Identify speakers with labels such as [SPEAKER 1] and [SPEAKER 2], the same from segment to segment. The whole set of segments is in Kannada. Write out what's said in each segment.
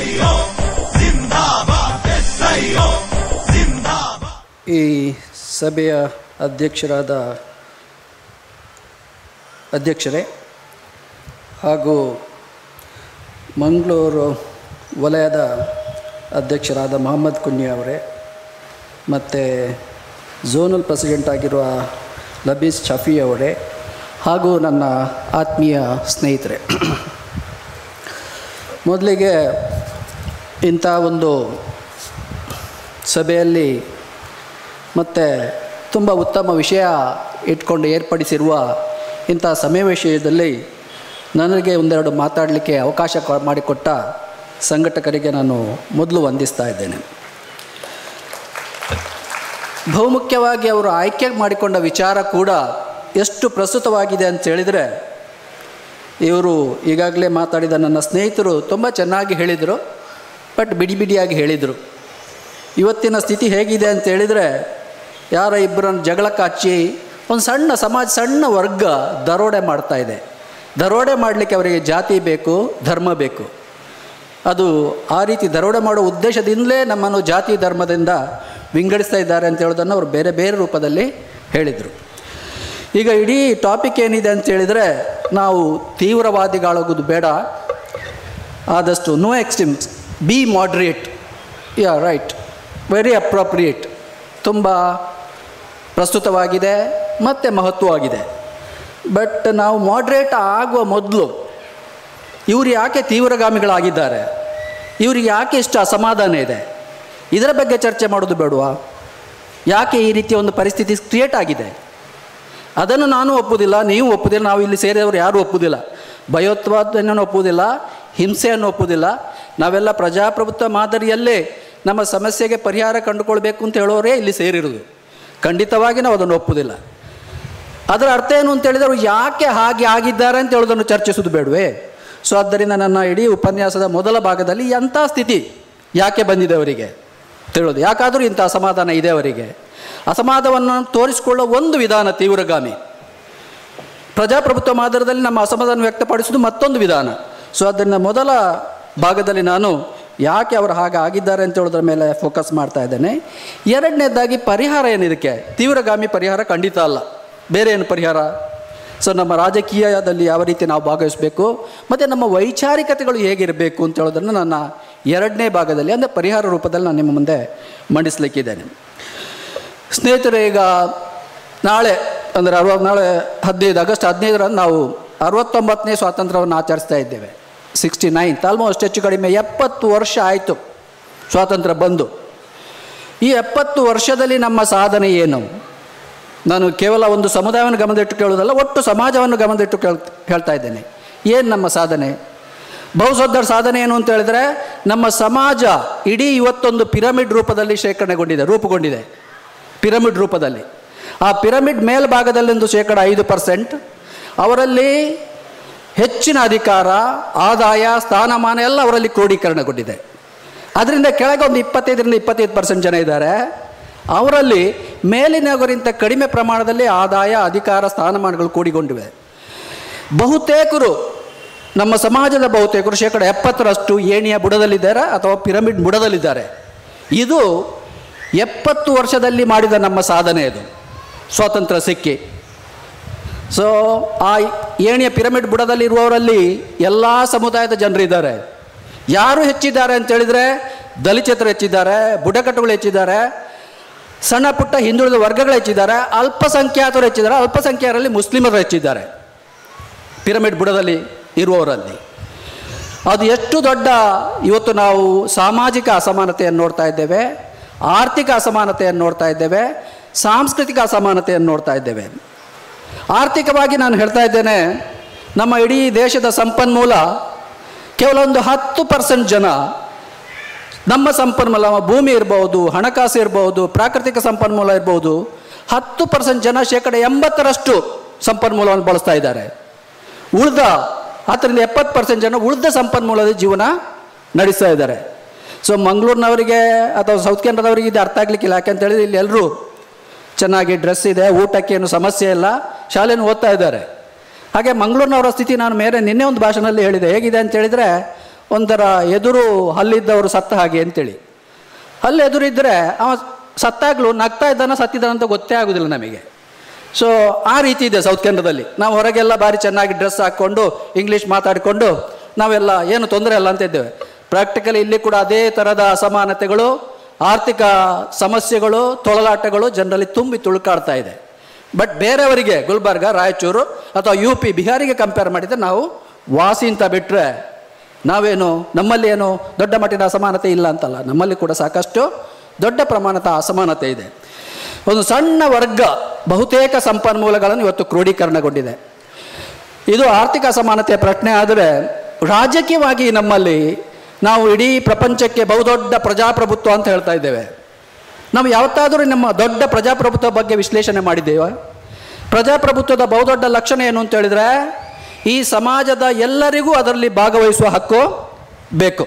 [SPEAKER 1] ಈ ಸಭೆಯ ಅಧ್ಯಕ್ಷರಾದ ಅಧ್ಯಕ್ಷರೇ ಹಾಗೂ ಮಂಗಳೂರು ವಲಯದ ಅಧ್ಯಕ್ಷರಾದ ಮೊಹಮ್ಮದ್ ಕುನ್ನಿ ಅವರೇ ಮತ್ತು ಝೋನಲ್ ಪ್ರೆಸಿಡೆಂಟ್ ಆಗಿರುವ ಲಬೀಸ್ ಶಫಿ ಅವರೇ ಹಾಗೂ ನನ್ನ ಆತ್ಮೀಯ ಸ್ನೇಹಿತರೆ ಮೊದಲಿಗೆ ಇಂಥ ಒಂದು ಸಭೆಯಲ್ಲಿ ಮತ್ತು ತುಂಬ ಉತ್ತಮ ವಿಷಯ ಇಟ್ಕೊಂಡು ಏರ್ಪಡಿಸಿರುವ ಇಂಥ ಸಮಾವೇಶದಲ್ಲಿ ನನಗೆ ಒಂದೆರಡು ಮಾತಾಡಲಿಕ್ಕೆ ಅವಕಾಶ ಕೊ- ಮಾಡಿಕೊಟ್ಟ ಸಂಘಟಕರಿಗೆ ನಾನು ಮೊದಲು ವಂದಿಸ್ತಾ ಇದ್ದೇನೆ ಬಹುಮುಖ್ಯವಾಗಿ ಅವರು ಆಯ್ಕೆ ಮಾಡಿಕೊಂಡ ವಿಚಾರ ಕೂಡ ಎಷ್ಟು ಪ್ರಸ್ತುತವಾಗಿದೆ ಅಂತ ಹೇಳಿದರೆ ಇವರು ಈಗಾಗಲೇ ಮಾತಾಡಿದ ನನ್ನ ಸ್ನೇಹಿತರು ತುಂಬ ಚೆನ್ನಾಗಿ ಹೇಳಿದರು ಬಟ್ ಬಿಡಿ ಬಿಡಿಯಾಗಿ ಹೇಳಿದರು ಇವತ್ತಿನ ಸ್ಥಿತಿ ಹೇಗಿದೆ ಅಂತ ಹೇಳಿದರೆ ಯಾರ ಇಬ್ಬರನ್ನು ಜಗಳಕ್ಕೆ ಹಚ್ಚಿ ಒಂದು ಸಣ್ಣ ಸಮಾಜ ಸಣ್ಣ ವರ್ಗ ದರೋಡೆ ಮಾಡ್ತಾ ಇದೆ ದರೋಡೆ ಮಾಡಲಿಕ್ಕೆ ಅವರಿಗೆ ಜಾತಿ ಬೇಕು ಧರ್ಮ ಬೇಕು ಅದು ಆ ರೀತಿ ದರೋಡೆ ಮಾಡೋ ಉದ್ದೇಶದಿಂದಲೇ ನಮ್ಮನ್ನು ಜಾತಿ ಧರ್ಮದಿಂದ ವಿಂಗಡಿಸ್ತಾ ಇದ್ದಾರೆ ಅಂತ ಹೇಳೋದನ್ನು ಅವರು ಬೇರೆ ಬೇರೆ ರೂಪದಲ್ಲಿ ಹೇಳಿದರು ಈಗ ಇಡೀ ಟಾಪಿಕ್ ಏನಿದೆ ಅಂತ ಹೇಳಿದರೆ ನಾವು ತೀವ್ರವಾದಿಗಳಾಗೋದು ಬೇಡ ಆದಷ್ಟು no extremes be moderate yeah right very appropriate ತುಂಬ ಪ್ರಸ್ತುತವಾಗಿದೆ ಮತ್ತು ಮಹತ್ವವಾಗಿದೆ ಬಟ್ ನಾವು ಮಾಡ್ರೇಟ್ ಆಗುವ ಮೊದಲು ಇವರು ಯಾಕೆ ತೀವ್ರಗಾಮಿಗಳಾಗಿದ್ದಾರೆ ಇವ್ರಿಗೆ ಯಾಕೆ ಇಷ್ಟು ಅಸಮಾಧಾನ ಇದೆ ಇದರ ಬಗ್ಗೆ ಚರ್ಚೆ ಮಾಡೋದು ಬೇಡವಾ ಯಾಕೆ ಈ ರೀತಿಯ ಒಂದು ಪರಿಸ್ಥಿತಿ ಕ್ರಿಯೇಟ್ ಆಗಿದೆ ಅದನ್ನು ನಾನು ಒಪ್ಪುವುದಿಲ್ಲ ನೀವು ಒಪ್ಪುವುದಿಲ್ಲ ನಾವು ಇಲ್ಲಿ ಸೇರಿದವರು ಯಾರೂ ಒಪ್ಪುವುದಿಲ್ಲ ಭಯೋತ್ಪಾದನೆಯನ್ನು ಒಪ್ಪುವುದಿಲ್ಲ ಹಿಂಸೆಯನ್ನು ಒಪ್ಪುವುದಿಲ್ಲ ನಾವೆಲ್ಲ ಪ್ರಜಾಪ್ರಭುತ್ವ ಮಾದರಿಯಲ್ಲೇ ನಮ್ಮ ಸಮಸ್ಯೆಗೆ ಪರಿಹಾರ ಕಂಡುಕೊಳ್ಬೇಕು ಅಂತ ಹೇಳೋರೇ ಇಲ್ಲಿ ಸೇರಿರುವುದು ಖಂಡಿತವಾಗಿ ನಾವು ಅದನ್ನು ಒಪ್ಪುವುದಿಲ್ಲ ಅದರ ಅರ್ಥ ಏನು ಅಂತ ಹೇಳಿದರೆ ಅವ್ರು ಯಾಕೆ ಹಾಗೆ ಆಗಿದ್ದಾರೆ ಅಂತ ಹೇಳೋದನ್ನು ಚರ್ಚಿಸೋದು ಬೇಡವೇ ಸೊ ಆದ್ದರಿಂದ ನನ್ನ ಇಡೀ ಉಪನ್ಯಾಸದ ಮೊದಲ ಭಾಗದಲ್ಲಿ ಎಂಥ ಸ್ಥಿತಿ ಯಾಕೆ ಬಂದಿದೆ ಅವರಿಗೆ ತಿಳೋದು ಯಾಕಾದರೂ ಇಂಥ ಅಸಮಾಧಾನ ಇದೆ ಅವರಿಗೆ ಅಸಮಾಧಾನವನ್ನು ತೋರಿಸಿಕೊಳ್ಳೋ ಒಂದು ವಿಧಾನ ತೀವ್ರಗಾಮಿ ಪ್ರಜಾಪ್ರಭುತ್ವ ಮಾದರದಲ್ಲಿ ನಮ್ಮ ಅಸಮಾಧಾನ ವ್ಯಕ್ತಪಡಿಸೋದು ಮತ್ತೊಂದು ವಿಧಾನ ಸೊ ಅದನ್ನು ಮೊದಲ ಭಾಗದಲ್ಲಿ ನಾನು ಯಾಕೆ ಅವರು ಹಾಗೆ ಆಗಿದ್ದಾರೆ ಅಂತ ಹೇಳೋದ್ರ ಮೇಲೆ ಫೋಕಸ್ ಮಾಡ್ತಾ ಇದ್ದೇನೆ ಎರಡನೇದಾಗಿ ಪರಿಹಾರ ಏನಿದಕ್ಕೆ ತೀವ್ರಗಾಮಿ ಪರಿಹಾರ ಖಂಡಿತ ಅಲ್ಲ ಬೇರೆ ಏನು ಪರಿಹಾರ ಸೊ ನಮ್ಮ ರಾಜಕೀಯದಲ್ಲಿ ಯಾವ ರೀತಿ ನಾವು ಭಾಗವಹಿಸಬೇಕು ಮತ್ತು ನಮ್ಮ ವೈಚಾರಿಕತೆಗಳು ಹೇಗಿರಬೇಕು ಅಂತ ಹೇಳೋದನ್ನು ನನ್ನ ಎರಡನೇ ಭಾಗದಲ್ಲಿ ಅಂದರೆ ಪರಿಹಾರ ರೂಪದಲ್ಲಿ ನಾನು ನಿಮ್ಮ ಮುಂದೆ ಮಂಡಿಸಲಿಕ್ಕಿದ್ದೇನೆ ಸ್ನೇಹಿತರೆ ಈಗ ನಾಳೆ ಅಂದರೆ ಅರವತ್ತು ನಾಳೆ ಹದಿನೈದು ಆಗಸ್ಟ್ ಹದಿನೈದರಂದು ನಾವು ಅರವತ್ತೊಂಬತ್ತನೇ ಸ್ವಾತಂತ್ರ್ಯವನ್ನು ಆಚರಿಸ್ತಾ ಇದ್ದೇವೆ ಸಿಕ್ಸ್ಟಿ ನೈನ್ತ್ ಆಲ್ಮೋಸ್ಟ್ ಹೆಚ್ಚು ಕಡಿಮೆ ಎಪ್ಪತ್ತು ವರ್ಷ ಆಯಿತು ಸ್ವಾತಂತ್ರ್ಯ ಬಂದು ಈ ಎಪ್ಪತ್ತು ವರ್ಷದಲ್ಲಿ ನಮ್ಮ ಸಾಧನೆ ಏನು ನಾನು ಕೇವಲ ಒಂದು ಸಮುದಾಯವನ್ನು ಗಮನದಟ್ಟು ಕೇಳೋದಲ್ಲ ಒಟ್ಟು ಸಮಾಜವನ್ನು ಗಮನದಟ್ಟು ಕೇಳ್ ಹೇಳ್ತಾ ಇದ್ದೇನೆ ಏನು ನಮ್ಮ ಸಾಧನೆ ಬಹುಸದರ ಸಾಧನೆ ಏನು ಅಂತ ಹೇಳಿದ್ರೆ ನಮ್ಮ ಸಮಾಜ ಇಡೀ ಇವತ್ತೊಂದು ಪಿರಮಿಡ್ ರೂಪದಲ್ಲಿ ಶೇಖರಣೆಗೊಂಡಿದೆ ರೂಪುಗೊಂಡಿದೆ ಪಿರಮಿಡ್ ರೂಪದಲ್ಲಿ ಆ ಪಿರಮಿಡ್ ಮೇಲ್ಭಾಗದಲ್ಲೊಂದು ಶೇಕಡ ಐದು ಪರ್ಸೆಂಟ್ ಅವರಲ್ಲಿ ಹೆಚ್ಚಿನ ಅಧಿಕಾರ ಆದಾಯ ಸ್ಥಾನಮಾನ ಎಲ್ಲ ಅವರಲ್ಲಿ ಕ್ರೋಢೀಕರಣಗೊಂಡಿದೆ ಅದರಿಂದ ಕೆಳಗೆ ಒಂದು ಇಪ್ಪತ್ತೈದರಿಂದ ಇಪ್ಪತ್ತೈದು ಪರ್ಸೆಂಟ್ ಜನ ಇದ್ದಾರೆ ಅವರಲ್ಲಿ ಮೇಲಿನವರಿಗಿಂತ ಕಡಿಮೆ ಪ್ರಮಾಣದಲ್ಲಿ ಆದಾಯ ಅಧಿಕಾರ ಸ್ಥಾನಮಾನಗಳು ಕೂಡಿಕೊಂಡಿವೆ ಬಹುತೇಕರು ನಮ್ಮ ಸಮಾಜದ ಬಹುತೇಕರು ಶೇಕಡ ಎಪ್ಪತ್ತರಷ್ಟು ಏಣಿಯ ಬುಡದಲ್ಲಿದ್ದಾರೆ ಅಥವಾ ಪಿರಮಿಡ್ ಬುಡದಲ್ಲಿದ್ದಾರೆ ಇದು ಎಪ್ಪತ್ತು ವರ್ಷದಲ್ಲಿ ಮಾಡಿದ ನಮ್ಮ ಸಾಧನೆ ಇದು ಸ್ವಾತಂತ್ರ್ಯ ಸಿಕ್ಕಿ ಸೊ ಆ ಏಣಿಯ ಪಿರಮಿಡ್ ಬುಡದಲ್ಲಿರುವವರಲ್ಲಿ ಎಲ್ಲ ಸಮುದಾಯದ ಜನರಿದ್ದಾರೆ ಯಾರು ಹೆಚ್ಚಿದ್ದಾರೆ ಅಂತ ಹೇಳಿದರೆ ದಲಿತರು ಹೆಚ್ಚಿದ್ದಾರೆ ಬುಡಕಟ್ಟುಗಳು ಹೆಚ್ಚಿದ್ದಾರೆ ಸಣ್ಣ ಪುಟ್ಟ ಹಿಂದುಳಿದ ವರ್ಗಗಳು ಹೆಚ್ಚಿದ್ದಾರೆ ಅಲ್ಪಸಂಖ್ಯಾತರು ಹೆಚ್ಚಿದ್ದಾರೆ ಅಲ್ಪಸಂಖ್ಯಾತರಲ್ಲಿ ಮುಸ್ಲಿಮರು ಹೆಚ್ಚಿದ್ದಾರೆ ಪಿರಮಿಡ್ ಬುಡದಲ್ಲಿ ಇರುವವರಲ್ಲಿ ಅದು ಎಷ್ಟು ದೊಡ್ಡ ಇವತ್ತು ನಾವು ಸಾಮಾಜಿಕ ಅಸಮಾನತೆಯನ್ನು ನೋಡ್ತಾ ಇದ್ದೇವೆ ಆರ್ಥಿಕ ಅಸಮಾನತೆಯನ್ನು ನೋಡ್ತಾ ಇದ್ದೇವೆ ಸಾಂಸ್ಕೃತಿಕ ಅಸಮಾನತೆಯನ್ನು ನೋಡ್ತಾ ಇದ್ದೇವೆ ಆರ್ಥಿಕವಾಗಿ ನಾನು ಹೇಳ್ತಾ ಇದ್ದೇನೆ ನಮ್ಮ ಇಡೀ ದೇಶದ ಸಂಪನ್ಮೂಲ ಕೇವಲ ಒಂದು ಹತ್ತು ಪರ್ಸೆಂಟ್ ಜನ ನಮ್ಮ ಸಂಪನ್ಮೂಲ ಭೂಮಿ ಇರ್ಬೋದು ಹಣಕಾಸು ಇರ್ಬೋದು ಪ್ರಾಕೃತಿಕ ಸಂಪನ್ಮೂಲ ಇರ್ಬೋದು ಹತ್ತು ಪರ್ಸೆಂಟ್ ಜನ ಶೇಕಡ ಎಂಬತ್ತರಷ್ಟು ಸಂಪನ್ಮೂಲವನ್ನು ಬಳಸ್ತಾ ಇದ್ದಾರೆ ಉಳಿದ ಹತ್ತರಿಂದ ಎಪ್ಪತ್ತು ಪರ್ಸೆಂಟ್ ಜನ ಉಳಿದ ಸಂಪನ್ಮೂಲದ ಜೀವನ ನಡೆಸ್ತಾ ಇದ್ದಾರೆ ಸೊ ಮಂಗಳೂರಿನವರಿಗೆ ಅಥವಾ ಸೌತ್ ಕೆನಡಾದವರಿಗೆ ಇದು ಅರ್ಥ ಆಗ್ಲಿಕ್ಕಿಲ್ಲ ಯಾಕೆಂತ ಹೇಳಿದ್ರೆ ಇಲ್ಲಿ ಎಲ್ಲರೂ ಚೆನ್ನಾಗಿ ಡ್ರೆಸ್ ಇದೆ ಊಟಕ್ಕೆ ಏನು ಸಮಸ್ಯೆ ಇಲ್ಲ ಶಾಲೆಯನ್ನು ಓದ್ತಾ ಇದ್ದಾರೆ ಹಾಗೆ ಮಂಗಳೂರಿನವರ ಸ್ಥಿತಿ ನಾನು ಮೇಲೆ ನಿನ್ನೆ ಒಂದು ಭಾಷಣದಲ್ಲಿ ಹೇಳಿದೆ ಹೇಗಿದೆ ಅಂತ ಹೇಳಿದರೆ ಒಂಥರ ಎದುರು ಹಲ್ಲಿದ್ದವರು ಸತ್ತ ಹಾಗೆ ಅಂತೇಳಿ ಹಲ್ಲು ಎದುರಿದ್ದರೆ ಅವ ಸತ್ತಾಗ್ಲೂ ನಗ್ತಾ ಇದ್ದಾನ ಸತ್ತಿದ್ದಾನ ಅಂತ ಗೊತ್ತೇ ಆಗೋದಿಲ್ಲ ನಮಗೆ ಸೊ ಆ ರೀತಿ ಇದೆ ಸೌತ್ ಕೆನಡಾದಲ್ಲಿ ನಾವು ಹೊರಗೆಲ್ಲ ಭಾರಿ ಚೆನ್ನಾಗಿ ಡ್ರೆಸ್ ಹಾಕ್ಕೊಂಡು ಇಂಗ್ಲೀಷ್ ಮಾತಾಡಿಕೊಂಡು ನಾವೆಲ್ಲ ಏನು ತೊಂದರೆ ಇಲ್ಲ ಅಂತ ಇದ್ದೇವೆ ಪ್ರಾಕ್ಟಿಕಲಿ ಇಲ್ಲಿ ಕೂಡ ಅದೇ ಥರದ ಅಸಮಾನತೆಗಳು ಆರ್ಥಿಕ ಸಮಸ್ಯೆಗಳು ತೊಳಲಾಟಗಳು ಜನರಲ್ಲಿ ತುಂಬಿ ತುಳುಕಾಡ್ತಾ ಇದೆ ಬಟ್ ಬೇರೆಯವರಿಗೆ ಗುಲ್ಬರ್ಗ ರಾಯಚೂರು ಅಥವಾ ಯು ಪಿ ಬಿಹಾರಿಗೆ ಕಂಪೇರ್ ಮಾಡಿದರೆ ನಾವು ವಾಸಿ ಅಂತ ಬಿಟ್ಟರೆ ನಾವೇನು ನಮ್ಮಲ್ಲಿ ಏನು ದೊಡ್ಡ ಮಟ್ಟಿನ ಅಸಮಾನತೆ ಇಲ್ಲ ಅಂತಲ್ಲ ನಮ್ಮಲ್ಲಿ ಕೂಡ ಸಾಕಷ್ಟು ದೊಡ್ಡ ಪ್ರಮಾಣದ ಅಸಮಾನತೆ ಇದೆ ಒಂದು ಸಣ್ಣ ವರ್ಗ ಬಹುತೇಕ ಸಂಪನ್ಮೂಲಗಳನ್ನು ಇವತ್ತು ಕ್ರೋಢೀಕರಣಗೊಂಡಿದೆ ಇದು ಆರ್ಥಿಕ ಅಸಮಾನತೆಯ ಪ್ರಶ್ನೆ ಆದರೆ ರಾಜಕೀಯವಾಗಿ ನಮ್ಮಲ್ಲಿ ನಾವು ಇಡೀ ಪ್ರಪಂಚಕ್ಕೆ ಬಹುದೊಡ್ಡ ಪ್ರಜಾಪ್ರಭುತ್ವ ಅಂತ ಹೇಳ್ತಾ ಇದ್ದೇವೆ ನಾವು ಯಾವತ್ತಾದರೂ ನಮ್ಮ ದೊಡ್ಡ ಪ್ರಜಾಪ್ರಭುತ್ವ ಬಗ್ಗೆ ವಿಶ್ಲೇಷಣೆ ಮಾಡಿದ್ದೇವೆ ಪ್ರಜಾಪ್ರಭುತ್ವದ ಬಹುದೊಡ್ಡ ಲಕ್ಷಣ ಏನು ಅಂತ ಹೇಳಿದರೆ ಈ ಸಮಾಜದ ಎಲ್ಲರಿಗೂ ಅದರಲ್ಲಿ ಭಾಗವಹಿಸುವ ಹಕ್ಕು ಬೇಕು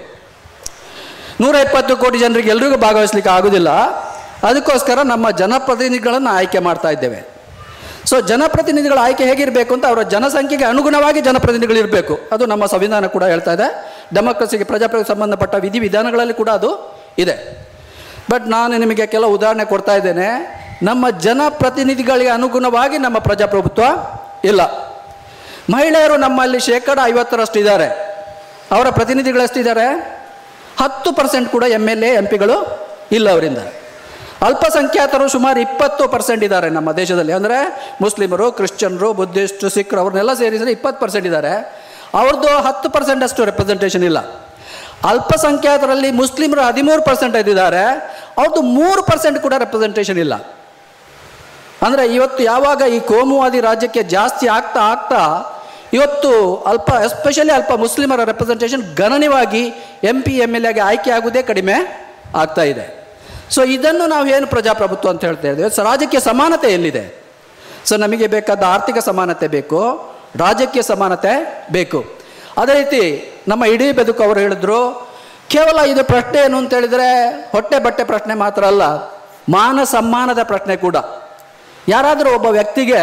[SPEAKER 1] ನೂರ ಇಪ್ಪತ್ತು ಕೋಟಿ ಜನರಿಗೆ ಎಲ್ರಿಗೂ ಭಾಗವಹಿಸಲಿಕ್ಕೆ ಆಗೋದಿಲ್ಲ ಅದಕ್ಕೋಸ್ಕರ ನಮ್ಮ ಜನಪ್ರತಿನಿಧಿಗಳನ್ನು ಆಯ್ಕೆ ಮಾಡ್ತಾ ಇದ್ದೇವೆ ಸೊ ಜನಪ್ರತಿನಿಧಿಗಳ ಆಯ್ಕೆ ಹೇಗಿರಬೇಕು ಅಂತ ಅವರ ಜನಸಂಖ್ಯೆಗೆ ಅನುಗುಣವಾಗಿ ಜನಪ್ರತಿನಿಧಿಗಳು ಇರಬೇಕು ಅದು ನಮ್ಮ ಸಂವಿಧಾನ ಕೂಡ ಹೇಳ್ತಾ ಇದೆ ಡೆಮೋಕ್ರಸಿಗೆ ಪ್ರಜಾಪ್ರಭುತ್ವ ಸಂಬಂಧಪಟ್ಟ ವಿಧಿವಿಧಾನಗಳಲ್ಲಿ ಕೂಡ ಅದು ಇದೆ ಬಟ್ ನಾನು ನಿಮಗೆ ಕೆಲವು ಉದಾಹರಣೆ ಕೊಡ್ತಾ ಇದ್ದೇನೆ ನಮ್ಮ ಜನಪ್ರತಿನಿಧಿಗಳಿಗೆ ಅನುಗುಣವಾಗಿ ನಮ್ಮ ಪ್ರಜಾಪ್ರಭುತ್ವ ಇಲ್ಲ ಮಹಿಳೆಯರು ನಮ್ಮಲ್ಲಿ ಶೇಕಡ ಐವತ್ತರಷ್ಟು ಇದ್ದಾರೆ ಅವರ ಪ್ರತಿನಿಧಿಗಳು ಎಷ್ಟಿದ್ದಾರೆ ಹತ್ತು ಪರ್ಸೆಂಟ್ ಕೂಡ ಎಮ್ ಎಲ್ ಎ ಎಂ ಪಿಗಳು ಇಲ್ಲ ಅವರಿಂದ ಅಲ್ಪಸಂಖ್ಯಾತರು ಸುಮಾರು ಇಪ್ಪತ್ತು ಪರ್ಸೆಂಟ್ ಇದ್ದಾರೆ ನಮ್ಮ ದೇಶದಲ್ಲಿ ಅಂದರೆ ಮುಸ್ಲಿಮರು ಕ್ರಿಶ್ಚಿಯನ್ರು ಬುದ್ಧಿಸ್ಟು ಸಿಖ್ರು ಅವ್ರನ್ನೆಲ್ಲ ಸೇರಿಸಿದ್ರೆ ಇಪ್ಪತ್ತು ಪರ್ಸೆಂಟ್ ಇದ್ದಾರೆ ಅವ್ರದ್ದು ಹತ್ತು ಪರ್ಸೆಂಟ್ ಅಷ್ಟು ರೆಪ್ರೆಸೆಂಟೇಷನ್ ಇಲ್ಲ ಅಲ್ಪಸಂಖ್ಯಾತರಲ್ಲಿ ಮುಸ್ಲಿಮರು ಹದಿಮೂರು ಪರ್ಸೆಂಟ್ ಇದ್ದಾರೆ ಅವ್ರದ್ದು ಮೂರು ಪರ್ಸೆಂಟ್ ಕೂಡ ರೆಪ್ರೆಸೆಂಟೇಷನ್ ಇಲ್ಲ ಅಂದರೆ ಇವತ್ತು ಯಾವಾಗ ಈ ಕೋಮುವಾದಿ ರಾಜ್ಯಕ್ಕೆ ಜಾಸ್ತಿ ಆಗ್ತಾ ಆಗ್ತಾ ಇವತ್ತು ಅಲ್ಪ ಎಸ್ಪೆಷಲಿ ಅಲ್ಪ ಮುಸ್ಲಿಮರ ರೆಪ್ರೆಸೆಂಟೇಷನ್ ಗಣನೀಯವಾಗಿ ಎಂ ಪಿ ಎಮ್ ಎಲ್ ಎಗೆ ಆಯ್ಕೆ ಆಗುವುದೇ ಕಡಿಮೆ ಆಗ್ತಾ ಇದೆ ಸೊ ಇದನ್ನು ನಾವು ಏನು ಪ್ರಜಾಪ್ರಭುತ್ವ ಅಂತ ಹೇಳ್ತಾ ಇದ್ದೇವೆ ಸೊ ರಾಜಕೀಯ ಸಮಾನತೆ ಎಲ್ಲಿದೆ ಸೊ ನಮಗೆ ಬೇಕಾದ ಆರ್ಥಿಕ ಸಮಾನತೆ ಬೇಕು ರಾಜಕೀಯ ಸಮಾನತೆ ಬೇಕು ಅದೇ ರೀತಿ ನಮ್ಮ ಇಡೀ ಬದುಕು ಅವರು ಹೇಳಿದ್ರು ಕೇವಲ ಇದು ಪ್ರಶ್ನೆ ಏನು ಅಂತ ಹೇಳಿದರೆ ಹೊಟ್ಟೆ ಬಟ್ಟೆ ಪ್ರಶ್ನೆ ಮಾತ್ರ ಅಲ್ಲ ಮಾನ ಸಮ್ಮಾನದ ಪ್ರಶ್ನೆ ಕೂಡ ಯಾರಾದರೂ ಒಬ್ಬ ವ್ಯಕ್ತಿಗೆ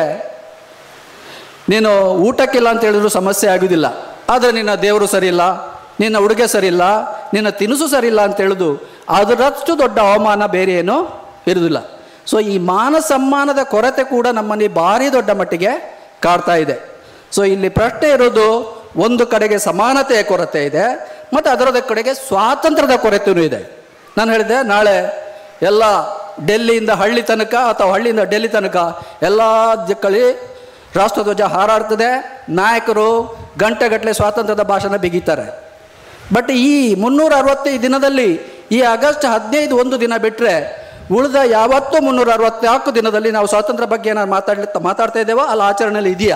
[SPEAKER 1] ನೀನು ಊಟಕ್ಕಿಲ್ಲ ಅಂತ ಹೇಳಿದ್ರು ಸಮಸ್ಯೆ ಆಗುವುದಿಲ್ಲ ಆದರೆ ನಿನ್ನ ದೇವರು ಸರಿಯಿಲ್ಲ ನಿನ್ನ ಉಡುಗೆ ಸರಿಯಿಲ್ಲ ನಿನ್ನ ತಿನಿಸು ಸರಿಯಿಲ್ಲ ಅಂತ ಹೇಳುದು ಅದರಷ್ಟು ದೊಡ್ಡ ಅವಮಾನ ಬೇರೆ ಏನೂ ಇರುವುದಿಲ್ಲ ಸೊ ಈ ಮಾನ ಸಮ್ಮಾನದ ಕೊರತೆ ಕೂಡ ನಮ್ಮಲ್ಲಿ ಭಾರಿ ದೊಡ್ಡ ಮಟ್ಟಿಗೆ ಕಾಡ್ತಾ ಇದೆ ಸೊ ಇಲ್ಲಿ ಪ್ರಶ್ನೆ ಇರೋದು ಒಂದು ಕಡೆಗೆ ಸಮಾನತೆಯ ಕೊರತೆ ಇದೆ ಮತ್ತು ಅದರದ ಕಡೆಗೆ ಸ್ವಾತಂತ್ರ್ಯದ ಕೊರತೆಯೂ ಇದೆ ನಾನು ಹೇಳಿದೆ ನಾಳೆ ಎಲ್ಲ ಡೆಲ್ಲಿಯಿಂದ ಹಳ್ಳಿ ತನಕ ಅಥವಾ ಹಳ್ಳಿಯಿಂದ ಡೆಲ್ಲಿ ತನಕ ಎಲ್ಲ ದಿಕ್ಕಲ್ಲಿ ರಾಷ್ಟ್ರಧ್ವಜ ಹಾರಾಡ್ತದೆ ನಾಯಕರು ಗಂಟೆಗಟ್ಟಲೆ ಸ್ವಾತಂತ್ರ್ಯದ ಭಾಷಣ ಬಿಗಿತಾರೆ ಬಟ್ ಈ ಮುನ್ನೂರ ಅರವತ್ತೈದು ದಿನದಲ್ಲಿ ಈ ಆಗಸ್ಟ್ ಹದಿನೈದು ಒಂದು ದಿನ ಬಿಟ್ಟರೆ ಉಳಿದ ಯಾವತ್ತೂ ಮುನ್ನೂರ ಅರವತ್ನಾಲ್ಕು ದಿನದಲ್ಲಿ ನಾವು ಸ್ವಾತಂತ್ರ್ಯ ಬಗ್ಗೆ ಏನಾದ್ರು ಮಾತಾಡ್ಲಿ ಮಾತಾಡ್ತಾ ಇದ್ದೇವೋ ಅಲ್ಲಿ ಆಚರಣೆಯಲ್ಲಿ ಇದೆಯಾ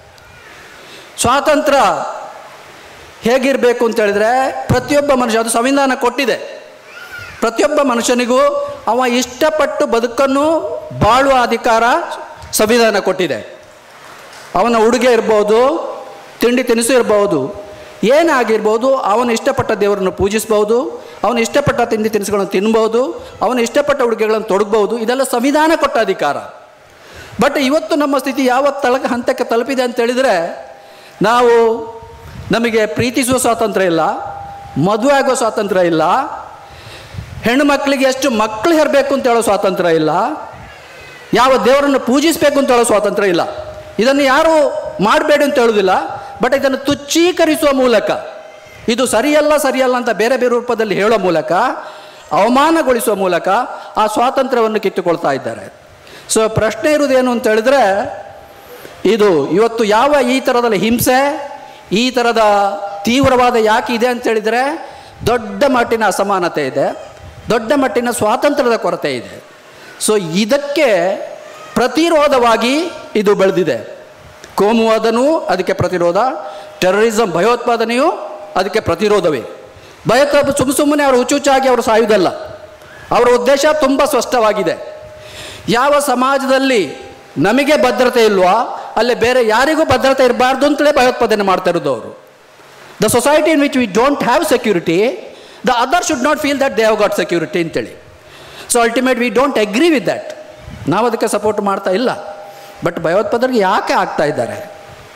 [SPEAKER 1] ಸ್ವಾತಂತ್ರ್ಯ ಹೇಗಿರಬೇಕು ಅಂತ ಹೇಳಿದ್ರೆ ಪ್ರತಿಯೊಬ್ಬ ಮನುಷ್ಯ ಅದು ಸಂವಿಧಾನ ಕೊಟ್ಟಿದೆ ಪ್ರತಿಯೊಬ್ಬ ಮನುಷ್ಯನಿಗೂ ಅವ ಇಷ್ಟಪಟ್ಟು ಬದುಕನ್ನು ಬಾಳುವ ಅಧಿಕಾರ ಸಂವಿಧಾನ ಕೊಟ್ಟಿದೆ ಅವನ ಉಡುಗೆ ಇರ್ಬೋದು ತಿಂಡಿ ತಿನಿಸು ಇರ್ಬೋದು ಏನಾಗಿರ್ಬೋದು ಅವನು ಇಷ್ಟಪಟ್ಟ ದೇವರನ್ನು ಪೂಜಿಸ್ಬೋದು ಅವನು ಇಷ್ಟಪಟ್ಟ ತಿಂಡಿ ತಿನಿಸುಗಳನ್ನು ತಿನ್ಬೋದು ಅವನು ಇಷ್ಟಪಟ್ಟ ಉಡುಗೆಗಳನ್ನು ತೊಡಗ್ಬೋದು ಇದೆಲ್ಲ ಸಂವಿಧಾನ ಕೊಟ್ಟ ಅಧಿಕಾರ ಬಟ್ ಇವತ್ತು ನಮ್ಮ ಸ್ಥಿತಿ ಯಾವ ತಳಕ ಹಂತಕ್ಕೆ ತಲುಪಿದೆ ಅಂತ ಹೇಳಿದರೆ ನಾವು ನಮಗೆ ಪ್ರೀತಿಸುವ ಸ್ವಾತಂತ್ರ್ಯ ಇಲ್ಲ ಮದುವೆ ಆಗೋ ಸ್ವಾತಂತ್ರ್ಯ ಇಲ್ಲ ಹೆಣ್ಣು ಮಕ್ಕಳಿಗೆ ಎಷ್ಟು ಮಕ್ಕಳು ಹೆರಬೇಕು ಅಂತ ಹೇಳೋ ಸ್ವಾತಂತ್ರ್ಯ ಇಲ್ಲ ಯಾವ ದೇವರನ್ನು ಪೂಜಿಸಬೇಕು ಅಂತ ಹೇಳೋ ಸ್ವಾತಂತ್ರ್ಯ ಇಲ್ಲ ಇದನ್ನು ಯಾರು ಮಾಡಬೇಡಿ ಅಂತ ಹೇಳೋದಿಲ್ಲ ಬಟ್ ಇದನ್ನು ತುಚ್ಛೀಕರಿಸುವ ಮೂಲಕ ಇದು ಸರಿಯಲ್ಲ ಸರಿಯಲ್ಲ ಅಂತ ಬೇರೆ ಬೇರೆ ರೂಪದಲ್ಲಿ ಹೇಳೋ ಮೂಲಕ ಅವಮಾನಗೊಳಿಸುವ ಮೂಲಕ ಆ ಸ್ವಾತಂತ್ರ್ಯವನ್ನು ಕಿತ್ತುಕೊಳ್ತಾ ಇದ್ದಾರೆ ಸೊ ಪ್ರಶ್ನೆ ಇರುವುದೇನು ಅಂತ ಹೇಳಿದ್ರೆ ಇದು ಇವತ್ತು ಯಾವ ಈ ಥರದಲ್ಲಿ ಹಿಂಸೆ ಈ ಥರದ ತೀವ್ರವಾದ ಯಾಕೆ ಇದೆ ಅಂತ ಹೇಳಿದರೆ ದೊಡ್ಡ ಮಟ್ಟಿನ ಅಸಮಾನತೆ ಇದೆ ದೊಡ್ಡ ಮಟ್ಟಿನ ಸ್ವಾತಂತ್ರ್ಯದ ಕೊರತೆ ಇದೆ ಸೊ ಇದಕ್ಕೆ ಪ್ರತಿರೋಧವಾಗಿ ಇದು ಬೆಳೆದಿದೆ ಕೋಮುವಾದನೂ ಅದಕ್ಕೆ ಪ್ರತಿರೋಧ ಟೆರರಿಸಮ್ ಭಯೋತ್ಪಾದನೆಯೂ ಅದಕ್ಕೆ ಪ್ರತಿರೋಧವೇ ಭಯೋತ್ಪಾದ ಸುಮ್ಮ ಸುಮ್ಮನೆ ಅವರು ಹುಚ್ಚುಚ್ಚಾಗಿ ಅವರು ಸಾಯುವುದಲ್ಲ ಅವರ ಉದ್ದೇಶ ತುಂಬ ಸ್ಪಷ್ಟವಾಗಿದೆ ಯಾವ ಸಮಾಜದಲ್ಲಿ ನಮಗೆ ಭದ್ರತೆ ಇಲ್ವಾ ಅಲ್ಲಿ ಬೇರೆ ಯಾರಿಗೂ ಭದ್ರತೆ ಇರಬಾರ್ದು ಅಂತಲೇ ಭಯೋತ್ಪಾದನೆ ಮಾಡ್ತಾ ಇರೋದು ಅವರು the society in which we don't have security the other should not feel that they have got security ಅಂತೇಳಿ so ultimate we don't agree with that ನಾವು ಅದಕ್ಕೆ ಸಪೋರ್ಟ್ ಮಾಡ್ತಾ ಇಲ್ಲ ಬಟ್ ಭಯೋತ್ಪಾದಕರಿಗೆ ಯಾಕೆ ಆಗ್ತಾ ಇದ್ದಾರೆ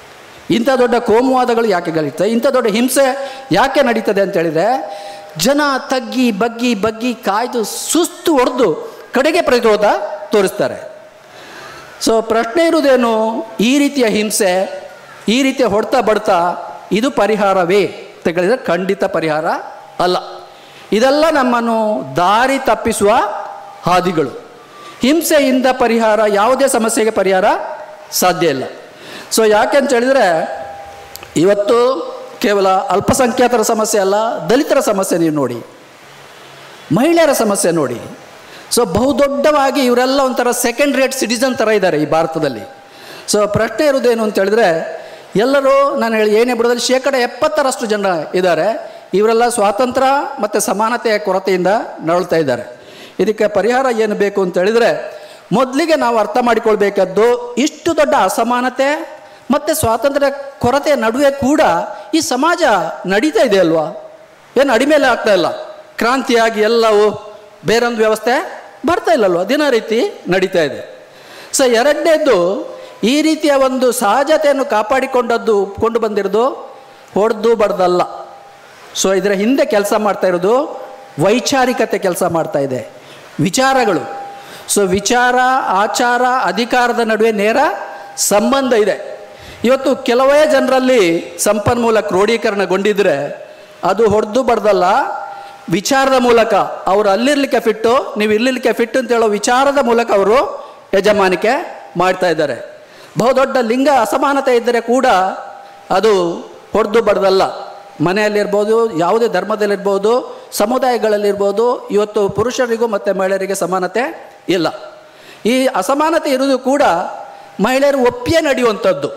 [SPEAKER 1] ಇಂಥ ದೊಡ್ಡ ಕೋಮುವಾದಗಳು ಯಾಕೆ ಗಳಿತದೆ ಇಂಥ ದೊಡ್ಡ ಹಿಂಸೆ ಯಾಕೆ ನಡೀತದೆ ಅಂತ ಹೇಳಿದರೆ ಜನ ತಗ್ಗಿ ಬಗ್ಗಿ ಬಗ್ಗಿ ಕಾಯ್ದು ಸುಸ್ತು ಹೊಡೆದು ಕಡೆಗೆ ಪ್ರತಿರೋಧ ತೋರಿಸ್ತಾರೆ ಸೊ ಪ್ರಶ್ನೆ ಇರುವುದೇನು ಈ ರೀತಿಯ ಹಿಂಸೆ ಈ ರೀತಿಯ ಹೊಡೆತ ಬಡ್ತಾ ಇದು ಪರಿಹಾರವೇ ಅಂತ ಹೇಳಿದರೆ ಖಂಡಿತ ಪರಿಹಾರ ಅಲ್ಲ ಇದೆಲ್ಲ ನಮ್ಮನ್ನು ದಾರಿ ತಪ್ಪಿಸುವ ಹಾದಿಗಳು ಹಿಂಸೆಯಿಂದ ಪರಿಹಾರ ಯಾವುದೇ ಸಮಸ್ಯೆಗೆ ಪರಿಹಾರ ಸಾಧ್ಯ ಇಲ್ಲ ಸೊ ಯಾಕೆ ಅಂತ ಹೇಳಿದರೆ ಇವತ್ತು ಕೇವಲ ಅಲ್ಪಸಂಖ್ಯಾತರ ಸಮಸ್ಯೆ ಅಲ್ಲ ದಲಿತರ ಸಮಸ್ಯೆ ನೀವು ನೋಡಿ ಮಹಿಳೆಯರ ಸಮಸ್ಯೆ ನೋಡಿ ಸೊ ಬಹುದೊಡ್ಡವಾಗಿ ಇವರೆಲ್ಲ ಒಂಥರ ಸೆಕೆಂಡ್ ರೇಟ್ ಸಿಟಿಸನ್ ಥರ ಇದ್ದಾರೆ ಈ ಭಾರತದಲ್ಲಿ ಸೊ ಪ್ರಶ್ನೆ ಇರೋದೇನು ಅಂತ ಹೇಳಿದ್ರೆ ಎಲ್ಲರೂ ನಾನು ಹೇಳಿ ಏನೇ ಬಿಡೋದಲ್ಲಿ ಶೇಕಡ ಎಪ್ಪತ್ತರಷ್ಟು ಜನ ಇದ್ದಾರೆ ಇವರೆಲ್ಲ ಸ್ವಾತಂತ್ರ್ಯ ಮತ್ತು ಸಮಾನತೆಯ ಕೊರತೆಯಿಂದ ನರಳ್ತಾ ಇದ್ದಾರೆ ಇದಕ್ಕೆ ಪರಿಹಾರ ಏನು ಬೇಕು ಅಂತ ಹೇಳಿದರೆ ಮೊದಲಿಗೆ ನಾವು ಅರ್ಥ ಮಾಡಿಕೊಳ್ಬೇಕಾದ್ದು ಇಷ್ಟು ದೊಡ್ಡ ಅಸಮಾನತೆ ಮತ್ತು ಸ್ವಾತಂತ್ರ್ಯ ಕೊರತೆಯ ನಡುವೆ ಕೂಡ ಈ ಸಮಾಜ ನಡೀತಾ ಇದೆ ಅಲ್ವಾ ಏನು ಅಡಿಮೇಲೆ ಆಗ್ತಾ ಇಲ್ಲ ಕ್ರಾಂತಿಯಾಗಿ ಎಲ್ಲವೂ ಬೇರೊಂದು ವ್ಯವಸ್ಥೆ ಬರ್ತಾ ಇಲ್ಲಲ್ವ ದಿನ ರೀತಿ ನಡೀತಾ ಇದೆ ಸೊ ಎರಡನೇದ್ದು ಈ ರೀತಿಯ ಒಂದು ಸಹಜತೆಯನ್ನು ಕಾಪಾಡಿಕೊಂಡದ್ದು ಕೊಂಡು ಬಂದಿರೋದು ಹೊಡೆದು ಬಡ್ದಲ್ಲ ಸೊ ಇದರ ಹಿಂದೆ ಕೆಲಸ ಮಾಡ್ತಾ ಇರೋದು ವೈಚಾರಿಕತೆ ಕೆಲಸ ಮಾಡ್ತಾ ಇದೆ ವಿಚಾರಗಳು ಸೊ ವಿಚಾರ ಆಚಾರ ಅಧಿಕಾರದ ನಡುವೆ ನೇರ ಸಂಬಂಧ ಇದೆ ಇವತ್ತು ಕೆಲವೇ ಜನರಲ್ಲಿ ಸಂಪನ್ಮೂಲ ಕ್ರೋಢೀಕರಣಗೊಂಡಿದ್ರೆ ಅದು ಹೊಡೆದು ಬಡ್ದಲ್ಲ ವಿಚಾರದ ಮೂಲಕ ಅವರು ಅಲ್ಲಿರ್ಲಿಕ್ಕೆ ಫಿಟ್ಟು ನೀವು ಇರ್ಲಿಕ್ಕೆ ಫಿಟ್ ಅಂತ ಹೇಳೋ ವಿಚಾರದ ಮೂಲಕ ಅವರು ಯಜಮಾನಿಕೆ ಮಾಡ್ತಾ ಇದ್ದಾರೆ ಬಹುದೊಡ್ಡ ಲಿಂಗ ಅಸಮಾನತೆ ಇದ್ದರೆ ಕೂಡ ಅದು ಹೊಡೆದು ಬಡ್ದಲ್ಲ ಮನೆಯಲ್ಲಿರ್ಬೋದು ಯಾವುದೇ ಧರ್ಮದಲ್ಲಿರ್ಬೋದು ಸಮುದಾಯಗಳಲ್ಲಿರ್ಬೋದು ಇವತ್ತು ಪುರುಷರಿಗೂ ಮತ್ತು ಮಹಿಳೆಯರಿಗೆ ಸಮಾನತೆ ಇಲ್ಲ ಈ ಅಸಮಾನತೆ ಇರುವುದು ಕೂಡ ಮಹಿಳೆಯರು ಒಪ್ಪಿಯೇ ನಡೆಯುವಂಥದ್ದು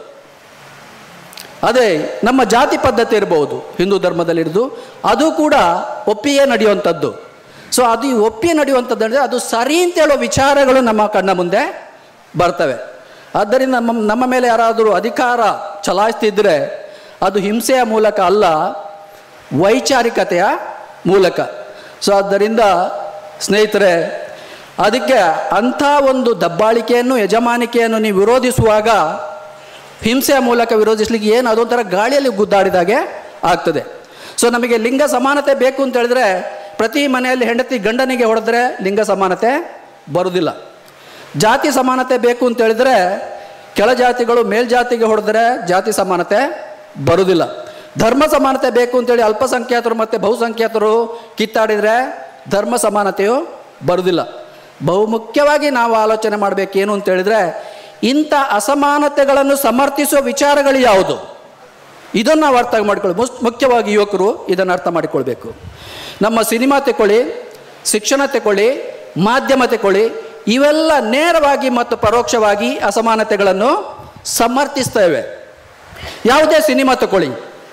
[SPEAKER 1] ಅದೇ ನಮ್ಮ ಜಾತಿ ಪದ್ಧತಿ ಇರ್ಬೋದು ಹಿಂದೂ ಧರ್ಮದಲ್ಲಿರೋದು ಅದು ಕೂಡ ಒಪ್ಪಿಯೇ ನಡೆಯುವಂಥದ್ದು ಸೊ ಅದು ಈ ಒಪ್ಪಿಯೇ ನಡೆಯುವಂಥದ್ದು ಅಂದರೆ ಅದು ಸರಿ ಅಂತ ಹೇಳೋ ವಿಚಾರಗಳು ನಮ್ಮ ಕಣ್ಣ ಮುಂದೆ ಬರ್ತವೆ ಆದ್ದರಿಂದ ನಮ್ಮ ನಮ್ಮ ಮೇಲೆ ಯಾರಾದರೂ ಅಧಿಕಾರ ಚಲಾಯಿಸ್ತಿದ್ರೆ ಅದು ಹಿಂಸೆಯ ಮೂಲಕ ಅಲ್ಲ ವೈಚಾರಿಕತೆಯ ಮೂಲಕ ಸೊ ಆದ್ದರಿಂದ ಸ್ನೇಹಿತರೆ ಅದಕ್ಕೆ ಅಂಥ ಒಂದು ದಬ್ಬಾಳಿಕೆಯನ್ನು ಯಜಮಾನಿಕೆಯನ್ನು ನೀವು ವಿರೋಧಿಸುವಾಗ ಹಿಂಸೆಯ ಮೂಲಕ ವಿರೋಧಿಸ್ಲಿಕ್ಕೆ ಏನು ಅದೊಂಥರ ಗಾಳಿಯಲ್ಲಿ ಗುದ್ದಾಡಿದಾಗೆ ಆಗ್ತದೆ ಸೊ ನಮಗೆ ಲಿಂಗ ಸಮಾನತೆ ಬೇಕು ಅಂತ ಹೇಳಿದ್ರೆ ಪ್ರತಿ ಮನೆಯಲ್ಲಿ ಹೆಂಡತಿ ಗಂಡನಿಗೆ ಹೊಡೆದ್ರೆ ಲಿಂಗ ಸಮಾನತೆ ಬರುವುದಿಲ್ಲ ಜಾತಿ ಸಮಾನತೆ ಬೇಕು ಅಂತ ಹೇಳಿದ್ರೆ ಕೆಳಜಾತಿಗಳು ಮೇಲ್ಜಾತಿಗೆ ಹೊಡೆದ್ರೆ ಜಾತಿ ಸಮಾನತೆ ಬರುವುದಿಲ್ಲ ಧರ್ಮ ಸಮಾನತೆ ಬೇಕು ಅಂತೇಳಿ ಅಲ್ಪಸಂಖ್ಯಾತರು ಮತ್ತು ಬಹುಸಂಖ್ಯಾತರು ಕಿತ್ತಾಡಿದರೆ ಧರ್ಮ ಸಮಾನತೆಯು ಬರುವುದಿಲ್ಲ ಬಹುಮುಖ್ಯವಾಗಿ ನಾವು ಆಲೋಚನೆ ಮಾಡಬೇಕೇನು ಅಂತ ಹೇಳಿದ್ರೆ ಇಂಥ ಅಸಮಾನತೆಗಳನ್ನು ಸಮರ್ಥಿಸುವ ವಿಚಾರಗಳು ಯಾವುದು ಇದನ್ನು ನಾವು ಅರ್ಥ ಮಾಡಿಕೊಳ್ಳಿ ಮುಸ್ ಮುಖ್ಯವಾಗಿ ಯುವಕರು ಇದನ್ನು ಅರ್ಥ ಮಾಡಿಕೊಳ್ಬೇಕು ನಮ್ಮ ಸಿನಿಮಾ ತಗೊಳ್ಳಿ ಶಿಕ್ಷಣ ತಗೊಳ್ಳಿ ಮಾಧ್ಯಮ ತಗೊಳ್ಳಿ ಇವೆಲ್ಲ ನೇರವಾಗಿ ಮತ್ತು ಪರೋಕ್ಷವಾಗಿ ಅಸಮಾನತೆಗಳನ್ನು ಸಮರ್ಥಿಸ್ತೇವೆ ಯಾವುದೇ ಸಿನಿಮಾ ತಗೊಳ್ಳಿ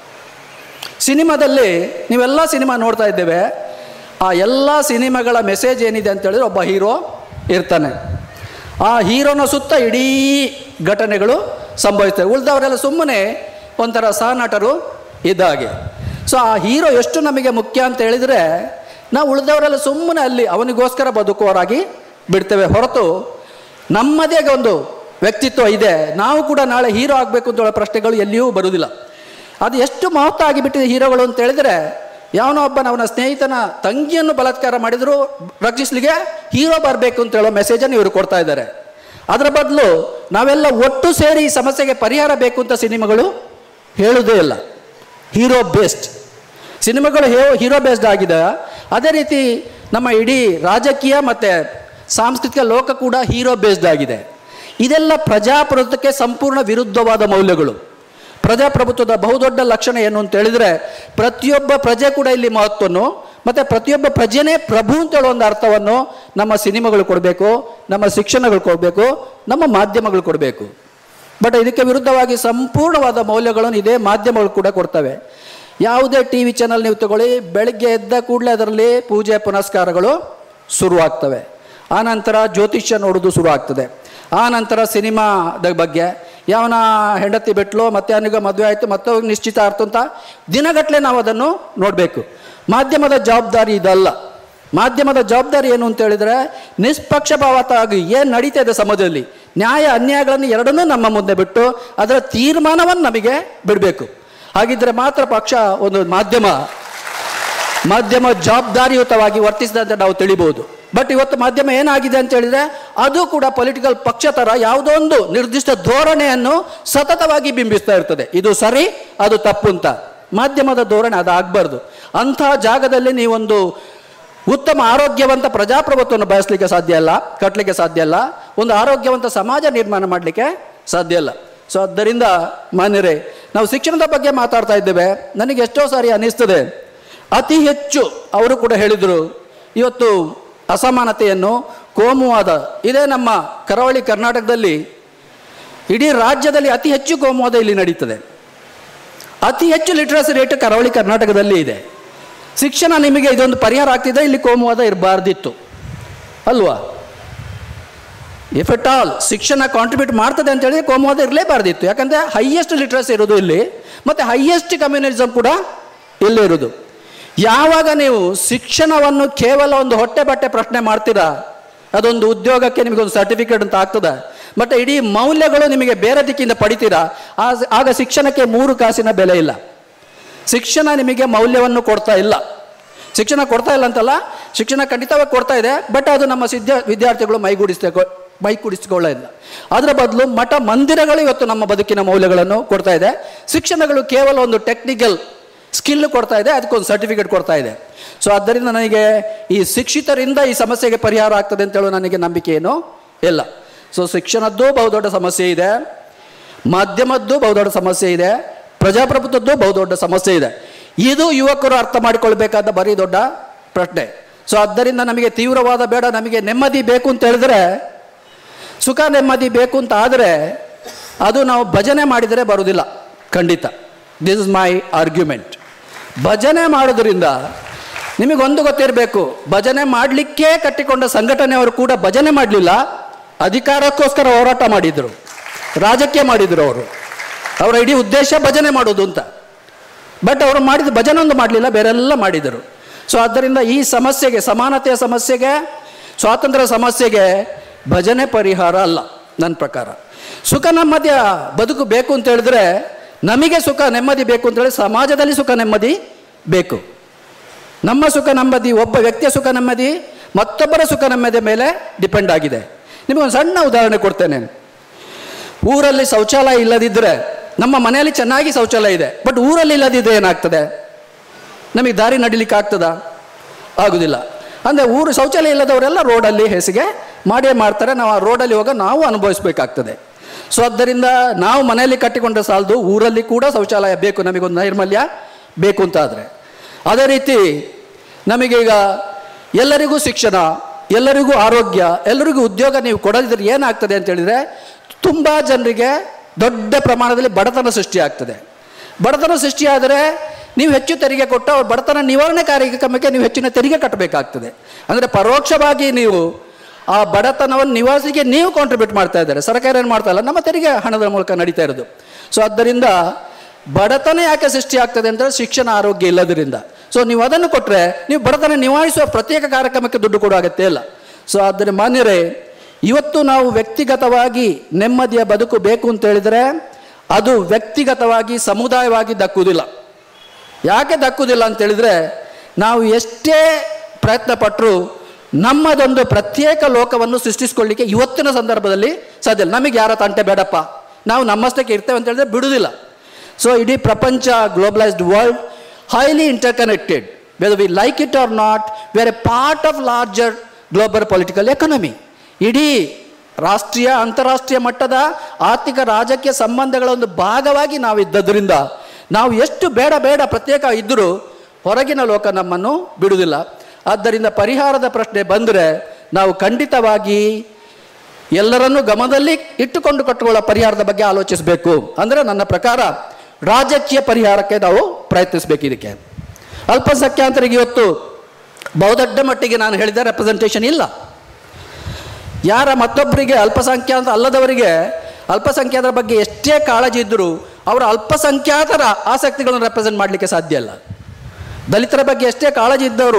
[SPEAKER 1] ಸಿನಿಮಾದಲ್ಲಿ ನೀವೆಲ್ಲ ಸಿನಿಮಾ ನೋಡ್ತಾ ಇದ್ದೇವೆ ಆ ಎಲ್ಲ ಸಿನಿಮಾಗಳ ಮೆಸೇಜ್ ಏನಿದೆ ಅಂತ ಹೇಳಿದ್ರೆ ಒಬ್ಬ ಹೀರೋ ಇರ್ತಾನೆ ಆ ಹೀರೋನ ಸುತ್ತ ಇಡೀ ಘಟನೆಗಳು ಸಂಭವಿಸ್ತವೆ ಉಳಿದವರೆಲ್ಲ ಸುಮ್ಮನೆ ಒಂಥರ ಸಹನಟರು ಇದ್ದ ಹಾಗೆ ಸೊ ಆ ಹೀರೋ ಎಷ್ಟು ನಮಗೆ ಮುಖ್ಯ ಅಂತ ಹೇಳಿದರೆ ನಾವು ಉಳಿದವರೆಲ್ಲ ಸುಮ್ಮನೆ ಅಲ್ಲಿ ಅವನಿಗೋಸ್ಕರ ಬದುಕುವವರಾಗಿ ಬಿಡ್ತೇವೆ ಹೊರತು ನಮ್ಮದೇ ಒಂದು ವ್ಯಕ್ತಿತ್ವ ಇದೆ ನಾವು ಕೂಡ ನಾಳೆ ಹೀರೋ ಆಗಬೇಕು ಅಂತ ಹೇಳೋ ಪ್ರಶ್ನೆಗಳು ಎಲ್ಲಿಯೂ ಬರುವುದಿಲ್ಲ ಅದು ಎಷ್ಟು ಮಹತ್ವ ಆಗಿಬಿಟ್ಟಿದೆ ಹೀರೋಗಳು ಅಂತ ಹೇಳಿದರೆ ಯಾವನೋ ಒಬ್ಬನ ಅವನ ಸ್ನೇಹಿತನ ತಂಗಿಯನ್ನು ಬಲಾತ್ಕಾರ ಮಾಡಿದರೂ ರಕ್ಷಿಸ್ಲಿಕ್ಕೆ ಹೀರೋ ಬರಬೇಕು ಅಂತ ಹೇಳೋ ಮೆಸೇಜನ್ನು ಇವರು ಕೊಡ್ತಾ ಇದ್ದಾರೆ ಅದರ ಬದಲು ನಾವೆಲ್ಲ ಒಟ್ಟು ಸೇರಿ ಈ ಸಮಸ್ಯೆಗೆ ಪರಿಹಾರ ಬೇಕು ಅಂತ ಸಿನಿಮಾಗಳು ಹೇಳುವುದೇ ಇಲ್ಲ ಹೀರೋ ಬೇಸ್ಡ್ ಸಿನಿಮಾಗಳು ಹೇ ಹೀರೋ ಬೇಸ್ಡ್ ಆಗಿದೆ ಅದೇ ರೀತಿ ನಮ್ಮ ಇಡೀ ರಾಜಕೀಯ ಮತ್ತು ಸಾಂಸ್ಕೃತಿಕ ಲೋಕ ಕೂಡ ಹೀರೋ ಬೇಸ್ಡ್ ಆಗಿದೆ ಇದೆಲ್ಲ ಪ್ರಜಾಪ್ರಭುತ್ವಕ್ಕೆ ಸಂಪೂರ್ಣ ವಿರುದ್ಧವಾದ ಮೌಲ್ಯಗಳು ಪ್ರಜಾಪ್ರಭುತ್ವದ ಬಹುದೊಡ್ಡ ಲಕ್ಷಣ ಏನು ಅಂತ ಹೇಳಿದರೆ ಪ್ರತಿಯೊಬ್ಬ ಪ್ರಜೆ ಕೂಡ ಇಲ್ಲಿ ಮಹತ್ವವನ್ನು ಮತ್ತು ಪ್ರತಿಯೊಬ್ಬ ಪ್ರಜೆನೇ ಪ್ರಭು ಅಂತ ಹೇಳೋ ಒಂದು ಅರ್ಥವನ್ನು ನಮ್ಮ ಸಿನಿಮಾಗಳು ಕೊಡಬೇಕು ನಮ್ಮ ಶಿಕ್ಷಣಗಳು ಕೊಡಬೇಕು ನಮ್ಮ ಮಾಧ್ಯಮಗಳು ಕೊಡಬೇಕು ಬಟ್ ಇದಕ್ಕೆ ವಿರುದ್ಧವಾಗಿ ಸಂಪೂರ್ಣವಾದ ಮೌಲ್ಯಗಳನ್ನು ಇದೇ ಮಾಧ್ಯಮಗಳು ಕೂಡ ಕೊಡ್ತವೆ ಯಾವುದೇ ಟಿ ವಿ ಚಾನಲ್ ನೀವು ತಗೊಳ್ಳಿ ಬೆಳಗ್ಗೆ ಎದ್ದ ಕೂಡಲೇ ಅದರಲ್ಲಿ ಪೂಜೆ ಪುನಸ್ಕಾರಗಳು ಶುರುವಾಗ್ತವೆ ಆನಂತರ ಜ್ಯೋತಿಷ್ಯ ನೋಡೋದು ಶುರು ಆಗ್ತದೆ ಆ ನಂತರ ಸಿನಿಮಾದ ಬಗ್ಗೆ ಯಾವನ ಹೆಂಡತಿ ಬಿಟ್ಲು ಮತ್ತೆ ಅವನಿಗೆ ಮದುವೆ ಆಯಿತು ಮತ್ತೆ ನಿಶ್ಚಿತ ಆಯ್ತು ಅಂತ ದಿನಗಟ್ಟಲೆ ನಾವು ಅದನ್ನು ನೋಡಬೇಕು ಮಾಧ್ಯಮದ ಜವಾಬ್ದಾರಿ ಇದಲ್ಲ ಮಾಧ್ಯಮದ ಜವಾಬ್ದಾರಿ ಏನು ಅಂತ ಹೇಳಿದ್ರೆ ನಿಷ್ಪಕ್ಷಪಾತವಾಗಿ ಏನು ನಡೀತಾ ಇದೆ ಸಮಾಜದಲ್ಲಿ ನ್ಯಾಯ ಅನ್ಯಾಯಗಳನ್ನು ಎರಡನ್ನೂ ನಮ್ಮ ಮುಂದೆ ಬಿಟ್ಟು ಅದರ ತೀರ್ಮಾನವನ್ನು ನಮಗೆ ಬಿಡಬೇಕು ಹಾಗಿದ್ರೆ ಮಾತ್ರ ಪಕ್ಷ ಒಂದು ಮಾಧ್ಯಮ ಮಾಧ್ಯಮ ಜವಾಬ್ದಾರಿಯುತವಾಗಿ ವರ್ತಿಸಿದೆ ಅಂತ ನಾವು ತಿಳಿಬಹುದು ಬಟ್ ಇವತ್ತು ಮಾಧ್ಯಮ ಏನಾಗಿದೆ ಅಂತ ಹೇಳಿದ್ರೆ ಅದು ಕೂಡ ಪೊಲಿಟಿಕಲ್ ಪಕ್ಷ ಥರ ಯಾವುದೋ ಒಂದು ನಿರ್ದಿಷ್ಟ ಧೋರಣೆಯನ್ನು ಸತತವಾಗಿ ಬಿಂಬಿಸ್ತಾ ಇರ್ತದೆ ಇದು ಸರಿ ಅದು ತಪ್ಪು ಅಂತ ಮಾಧ್ಯಮದ ಧೋರಣೆ ಅದು ಆಗಬಾರ್ದು ಅಂಥ ಜಾಗದಲ್ಲಿ ನೀವೊಂದು ಉತ್ತಮ ಆರೋಗ್ಯವಂತ ಪ್ರಜಾಪ್ರಭುತ್ವವನ್ನು ಬಯಸಲಿಕ್ಕೆ ಸಾಧ್ಯ ಇಲ್ಲ ಕಟ್ಟಲಿಕ್ಕೆ ಸಾಧ್ಯ ಇಲ್ಲ ಒಂದು ಆರೋಗ್ಯವಂತ ಸಮಾಜ ನಿರ್ಮಾಣ ಮಾಡಲಿಕ್ಕೆ ಸಾಧ್ಯ ಇಲ್ಲ ಸೊ ಆದ್ದರಿಂದ ಮಾನ್ಯರೇ ನಾವು ಶಿಕ್ಷಣದ ಬಗ್ಗೆ ಮಾತಾಡ್ತಾ ಇದ್ದೇವೆ ನನಗೆ ಎಷ್ಟೋ ಸಾರಿ ಅನಿಸ್ತದೆ ಅತಿ ಹೆಚ್ಚು ಅವರು ಕೂಡ ಹೇಳಿದರು ಇವತ್ತು ಅಸಮಾನತೆಯನ್ನು ಕೋಮುವಾದ ಇದೇ ನಮ್ಮ ಕರಾವಳಿ ಕರ್ನಾಟಕದಲ್ಲಿ ಇಡೀ ರಾಜ್ಯದಲ್ಲಿ ಅತಿ ಹೆಚ್ಚು ಕೋಮುವಾದ ಇಲ್ಲಿ ನಡೀತದೆ ಅತಿ ಹೆಚ್ಚು ಲಿಟ್ರಸಿ ರೇಟ್ ಕರಾವಳಿ ಕರ್ನಾಟಕದಲ್ಲಿ ಇದೆ ಶಿಕ್ಷಣ ನಿಮಗೆ ಇದೊಂದು ಪರಿಹಾರ ಆಗ್ತಿದೆ ಇಲ್ಲಿ ಕೋಮುವಾದ ಇರಬಾರ್ದಿತ್ತು ಅಲ್ವಾ ಇಫ್ ಎಟ್ ಆಲ್ ಶಿಕ್ಷಣ ಕಾಂಟ್ರಿಬ್ಯೂಟ್ ಮಾಡ್ತದೆ ಅಂತ ಹೇಳಿದ್ರೆ ಕೋಮುವಾದ ಇರಲೇಬಾರ್ದಿತ್ತು ಯಾಕಂದರೆ ಹೈಯೆಸ್ಟ್ ಲಿಟ್ರಸಿ ಇರೋದು ಇಲ್ಲಿ ಮತ್ತು ಹೈಯೆಸ್ಟ್ ಕಮ್ಯುನಿಸಮ್ ಕೂಡ ಇಲ್ಲೇ ಇರೋದು ಯಾವಾಗ ನೀವು ಶಿಕ್ಷಣವನ್ನು ಕೇವಲ ಒಂದು ಹೊಟ್ಟೆ ಬಟ್ಟೆ ಪ್ರಶ್ನೆ ಮಾಡ್ತೀರಾ ಅದೊಂದು ಉದ್ಯೋಗಕ್ಕೆ ನಿಮಗೊಂದು ಸರ್ಟಿಫಿಕೇಟ್ ಅಂತ ಆಗ್ತದೆ ಬಟ್ ಇಡೀ ಮೌಲ್ಯಗಳು ನಿಮಗೆ ಬೇರೆ ದಿಕ್ಕಿಂದ ಪಡಿತೀರಾ ಆ- ಆಗ ಶಿಕ್ಷಣಕ್ಕೆ ಮೂರು ಕಾಸಿನ ಬೆಲೆ ಇಲ್ಲ ಶಿಕ್ಷಣ ನಿಮಗೆ ಮೌಲ್ಯವನ್ನು ಕೊಡ್ತಾ ಇಲ್ಲ ಶಿಕ್ಷಣ ಕೊಡ್ತಾ ಇಲ್ಲ ಅಂತಲ್ಲ ಶಿಕ್ಷಣ ಖಂಡಿತವಾಗಿ ಕೊಡ್ತಾ ಇದೆ ಬಟ್ ಅದು ನಮ್ಮ ಸಿದ್ಧ ವಿದ್ಯಾರ್ಥಿಗಳು ಮೈಗೂಡಿಸ್ತಾ ಮೈಗೂಡಿಸಿಕೊಳ್ಳಿಲ್ಲ ಅದರ ಬದಲು ಮಠ ಮಂದಿರಗಳು ಇವತ್ತು ನಮ್ಮ ಬದುಕಿನ ಮೌಲ್ಯಗಳನ್ನು ಕೊಡ್ತಾ ಇದೆ ಶಿಕ್ಷಣಗಳು ಕೇವಲ ಒಂದು ಟೆಕ್ನಿಕಲ್ ಸ್ಕಿಲ್ ಕೊಡ್ತಾ ಇದೆ ಅದಕ್ಕೊಂದು ಸರ್ಟಿಫಿಕೇಟ್ ಕೊಡ್ತಾ ಇದೆ ಸೊ ಆದ್ದರಿಂದ ನನಗೆ ಈ ಶಿಕ್ಷಿತರಿಂದ ಈ ಸಮಸ್ಯೆಗೆ ಪರಿಹಾರ ಆಗ್ತದೆ ಅಂತ ಹೇಳೋ ನನಗೆ ನಂಬಿಕೆ ಏನೂ ಇಲ್ಲ ಸೊ ಶಿಕ್ಷಣದ್ದು ಬಹುದೊಡ್ಡ ಸಮಸ್ಯೆ ಇದೆ ಮಾಧ್ಯಮದ್ದು ಬಹುದೊಡ್ಡ ಸಮಸ್ಯೆ ಇದೆ ಪ್ರಜಾಪ್ರಭುತ್ವದ್ದು ಬಹುದೊಡ್ಡ ಸಮಸ್ಯೆ ಇದೆ ಇದು ಯುವಕರು ಅರ್ಥ ಮಾಡಿಕೊಳ್ಬೇಕಾದ ಬರೀ ದೊಡ್ಡ ಪ್ರಶ್ನೆ ಸೊ ಆದ್ದರಿಂದ ನಮಗೆ ತೀವ್ರವಾದ ಬೇಡ ನಮಗೆ ನೆಮ್ಮದಿ ಬೇಕು ಅಂತ ಹೇಳಿದ್ರೆ ಸುಖ ನೆಮ್ಮದಿ ಬೇಕು ಅಂತ ಆದರೆ ಅದು ನಾವು ಭಜನೆ ಮಾಡಿದರೆ ಬರುವುದಿಲ್ಲ ಖಂಡಿತ ದಿಸ್ ಇಸ್ ಮೈ ಆರ್ಗ್ಯುಮೆಂಟ್ ಭಜನೆ ಮಾಡೋದ್ರಿಂದ ನಿಮಗೊಂದು ಗೊತ್ತಿರಬೇಕು ಭಜನೆ ಮಾಡಲಿಕ್ಕೆ ಕಟ್ಟಿಕೊಂಡ ಸಂಘಟನೆಯವರು ಕೂಡ ಭಜನೆ ಮಾಡಲಿಲ್ಲ ಅಧಿಕಾರಕ್ಕೋಸ್ಕರ ಹೋರಾಟ ಮಾಡಿದರು ರಾಜಕೀಯ ಮಾಡಿದರು ಅವರು ಅವರ ಇಡೀ ಉದ್ದೇಶ ಭಜನೆ ಮಾಡೋದು ಅಂತ ಬಟ್ ಅವರು ಮಾಡಿದ ಭಜನೆ ಒಂದು ಮಾಡಲಿಲ್ಲ ಬೇರೆಲ್ಲ ಮಾಡಿದರು ಸೊ ಆದ್ದರಿಂದ ಈ ಸಮಸ್ಯೆಗೆ ಸಮಾನತೆಯ ಸಮಸ್ಯೆಗೆ ಸ್ವಾತಂತ್ರ್ಯ ಸಮಸ್ಯೆಗೆ ಭಜನೆ ಪರಿಹಾರ ಅಲ್ಲ ನನ್ನ ಪ್ರಕಾರ ಸುಖ ನೆಮ್ಮದಿಯ ಬದುಕು ಬೇಕು ಅಂತ ಹೇಳಿದ್ರೆ ನಮಗೆ ಸುಖ ನೆಮ್ಮದಿ ಬೇಕು ಅಂತ ಹೇಳಿ ಸಮಾಜದಲ್ಲಿ ಸುಖ ನೆಮ್ಮದಿ ಬೇಕು ನಮ್ಮ ಸುಖ ನೆಮ್ಮದಿ ಒಬ್ಬ ವ್ಯಕ್ತಿಯ ಸುಖ ನೆಮ್ಮದಿ ಮತ್ತೊಬ್ಬರ ಸುಖ ನೆಮ್ಮದಿಯ ಮೇಲೆ ಡಿಪೆಂಡ್ ಆಗಿದೆ ನಿಮಗೊಂದು ಸಣ್ಣ ಉದಾಹರಣೆ ಕೊಡ್ತೇನೆ ಊರಲ್ಲಿ ಶೌಚಾಲಯ ಇಲ್ಲದಿದ್ದರೆ ನಮ್ಮ ಮನೆಯಲ್ಲಿ ಚೆನ್ನಾಗಿ ಶೌಚಾಲಯ ಇದೆ ಬಟ್ ಊರಲ್ಲಿ ಇಲ್ಲದಿದ್ದರೆ ಏನಾಗ್ತದೆ ನಮಗೆ ದಾರಿ ನಡಿಲಿಕ್ಕೆ ಆಗ್ತದಾ ಆಗುದಿಲ್ಲ ಅಂದರೆ ಊರು ಶೌಚಾಲಯ ಇಲ್ಲದವರೆಲ್ಲ ರೋಡಲ್ಲಿ ಹೆಸಿಗೆ ಮಾಡೇ ಮಾಡ್ತಾರೆ ನಾವು ಆ ರೋಡಲ್ಲಿ ಹೋಗ ನಾವು ಅನುಭವಿಸ್ಬೇಕಾಗ್ತದೆ ಸೊ ಆದ್ದರಿಂದ ನಾವು ಮನೆಯಲ್ಲಿ ಕಟ್ಟಿಕೊಂಡ ಸಾಲದು ಊರಲ್ಲಿ ಕೂಡ ಶೌಚಾಲಯ ಬೇಕು ನಮಗೊಂದು ನೈರ್ಮಲ್ಯ ಬೇಕು ಅಂತ ಆದರೆ ಅದೇ ರೀತಿ ನಮಗೀಗ ಎಲ್ಲರಿಗೂ ಶಿಕ್ಷಣ ಎಲ್ಲರಿಗೂ ಆರೋಗ್ಯ ಎಲ್ಲರಿಗೂ ಉದ್ಯೋಗ ನೀವು ಕೊಡದಿದ್ರೆ ಏನಾಗ್ತದೆ ಅಂತ ಹೇಳಿದರೆ ತುಂಬ ಜನರಿಗೆ ದೊಡ್ಡ ಪ್ರಮಾಣದಲ್ಲಿ ಬಡತನ ಸೃಷ್ಟಿಯಾಗ್ತದೆ ಬಡತನ ಸೃಷ್ಟಿಯಾದರೆ ನೀವು ಹೆಚ್ಚು ತೆರಿಗೆ ಕೊಟ್ಟು ಅವ್ರ ಬಡತನ ನಿವಾರಣೆ ಕಾರ್ಯಕ್ರಮಕ್ಕೆ ನೀವು ಹೆಚ್ಚಿನ ತೆರಿಗೆ ಕಟ್ಟಬೇಕಾಗ್ತದೆ ಅಂದರೆ ಪರೋಕ್ಷವಾಗಿ ನೀವು ಆ ಬಡತನವನ್ನು ನಿವಾಸಿಗೆ ನೀವು ಕಾಂಟ್ರಿಬ್ಯೂಟ್ ಮಾಡ್ತಾ ಇದ್ದಾರೆ ಸರ್ಕಾರ ಏನು ಮಾಡ್ತಾ ಇಲ್ಲ ನಮ್ಮ ತೆರಿಗೆ ಹಣದ ಮೂಲಕ ನಡೀತಾ ಇರೋದು ಸೊ ಆದ್ದರಿಂದ ಬಡತನ ಯಾಕೆ ಸೃಷ್ಟಿ ಆಗ್ತದೆ ಅಂದರೆ ಶಿಕ್ಷಣ ಆರೋಗ್ಯ ಇಲ್ಲದರಿಂದ ಸೊ ನೀವು ಅದನ್ನು ಕೊಟ್ಟರೆ ನೀವು ಬಡತನ ನಿವಾರಿಸುವ ಪ್ರತ್ಯೇಕ ಕಾರ್ಯಕ್ರಮಕ್ಕೆ ದುಡ್ಡು ಕೊಡೋ ಅಗತ್ಯ ಇಲ್ಲ ಸೊ ಆದ್ದರಿಂದ ಮಾನ್ಯರೇ ಇವತ್ತು ನಾವು ವ್ಯಕ್ತಿಗತವಾಗಿ ನೆಮ್ಮದಿಯ ಬದುಕು ಬೇಕು ಅಂತ ಹೇಳಿದರೆ ಅದು ವ್ಯಕ್ತಿಗತವಾಗಿ ಸಮುದಾಯವಾಗಿ ದಕ್ಕುವುದಿಲ್ಲ ಯಾಕೆ ದಕ್ಕುವುದಿಲ್ಲ ಅಂತ ಹೇಳಿದರೆ ನಾವು ಎಷ್ಟೇ ಪ್ರಯತ್ನ ಪಟ್ಟರು ನಮ್ಮದೊಂದು ಪ್ರತ್ಯೇಕ ಲೋಕವನ್ನು ಸೃಷ್ಟಿಸ್ಕೊಳ್ಳಿಕ್ಕೆ ಇವತ್ತಿನ ಸಂದರ್ಭದಲ್ಲಿ ಸಾಧ್ಯ ಇಲ್ಲ ನಮಗೆ ಯಾರ ತಂಟೆ ಬೇಡಪ್ಪ ನಾವು ನಮ್ಮಷ್ಟಕ್ಕೆ ಇರ್ತೇವೆ ಅಂತ ಹೇಳಿದ್ರೆ ಬಿಡುವುದಿಲ್ಲ ಸೊ ಇಡೀ ಪ್ರಪಂಚ globalised world highly interconnected whether we like it or not we're a part of larger global political economy ಇಡೀ ರಾಷ್ಟ್ರೀಯ ಅಂತಾರಾಷ್ಟ್ರೀಯ ಮಟ್ಟದ ಆರ್ಥಿಕ ರಾಜಕೀಯ ಸಂಬಂಧಗಳ ಒಂದು ಭಾಗವಾಗಿ ನಾವು ಇದ್ದದ್ರಿಂದ ನಾವು ಎಷ್ಟು ಬೇಡ ಬೇಡ ಪ್ರತ್ಯೇಕ ಇದ್ದರೂ ಹೊರಗಿನ ಲೋಕ ನಮ್ಮನ್ನು ಬಿಡುವುದಿಲ್ಲ ಆದ್ದರಿಂದ ಪರಿಹಾರದ ಪ್ರಶ್ನೆ ಬಂದರೆ ನಾವು ಖಂಡಿತವಾಗಿ ಎಲ್ಲರನ್ನೂ ಗಮನದಲ್ಲಿ ಇಟ್ಟುಕೊಂಡು ಕಟ್ಟುಕೊಳ್ಳೋ ಪರಿಹಾರದ ಬಗ್ಗೆ ಆಲೋಚಿಸಬೇಕು ಅಂದರೆ ನನ್ನ ಪ್ರಕಾರ ರಾಜಕೀಯ ಪರಿಹಾರಕ್ಕೆ ನಾವು ಪ್ರಯತ್ನಿಸಬೇಕು ಇದಕ್ಕೆ ಅಲ್ಪಸಂಖ್ಯಾತರಿಗೆ ಇವತ್ತು ಬಹುದೊಡ್ಡ ಮಟ್ಟಿಗೆ ನಾನು ಹೇಳಿದ ರೆಪ್ರೆಸೆಂಟೇಷನ್ ಇಲ್ಲ ಯಾರ ಮತ್ತೊಬ್ಬರಿಗೆ ಅಲ್ಪಸಂಖ್ಯಾತ ಅಲ್ಲದವರಿಗೆ ಅಲ್ಪಸಂಖ್ಯಾತರ ಬಗ್ಗೆ ಎಷ್ಟೇ ಕಾಳಜಿ ಇದ್ದರೂ ಅವರ ಅಲ್ಪಸಂಖ್ಯಾತರ ಆಸಕ್ತಿಗಳನ್ನು ರೆಪ್ರೆಸೆಂಟ್ ಮಾಡಲಿಕ್ಕೆ ಸಾಧ್ಯ ಇಲ್ಲ ದಲಿತರ ಬಗ್ಗೆ ಎಷ್ಟೇ ಕಾಳಜಿ ಇದ್ದವರು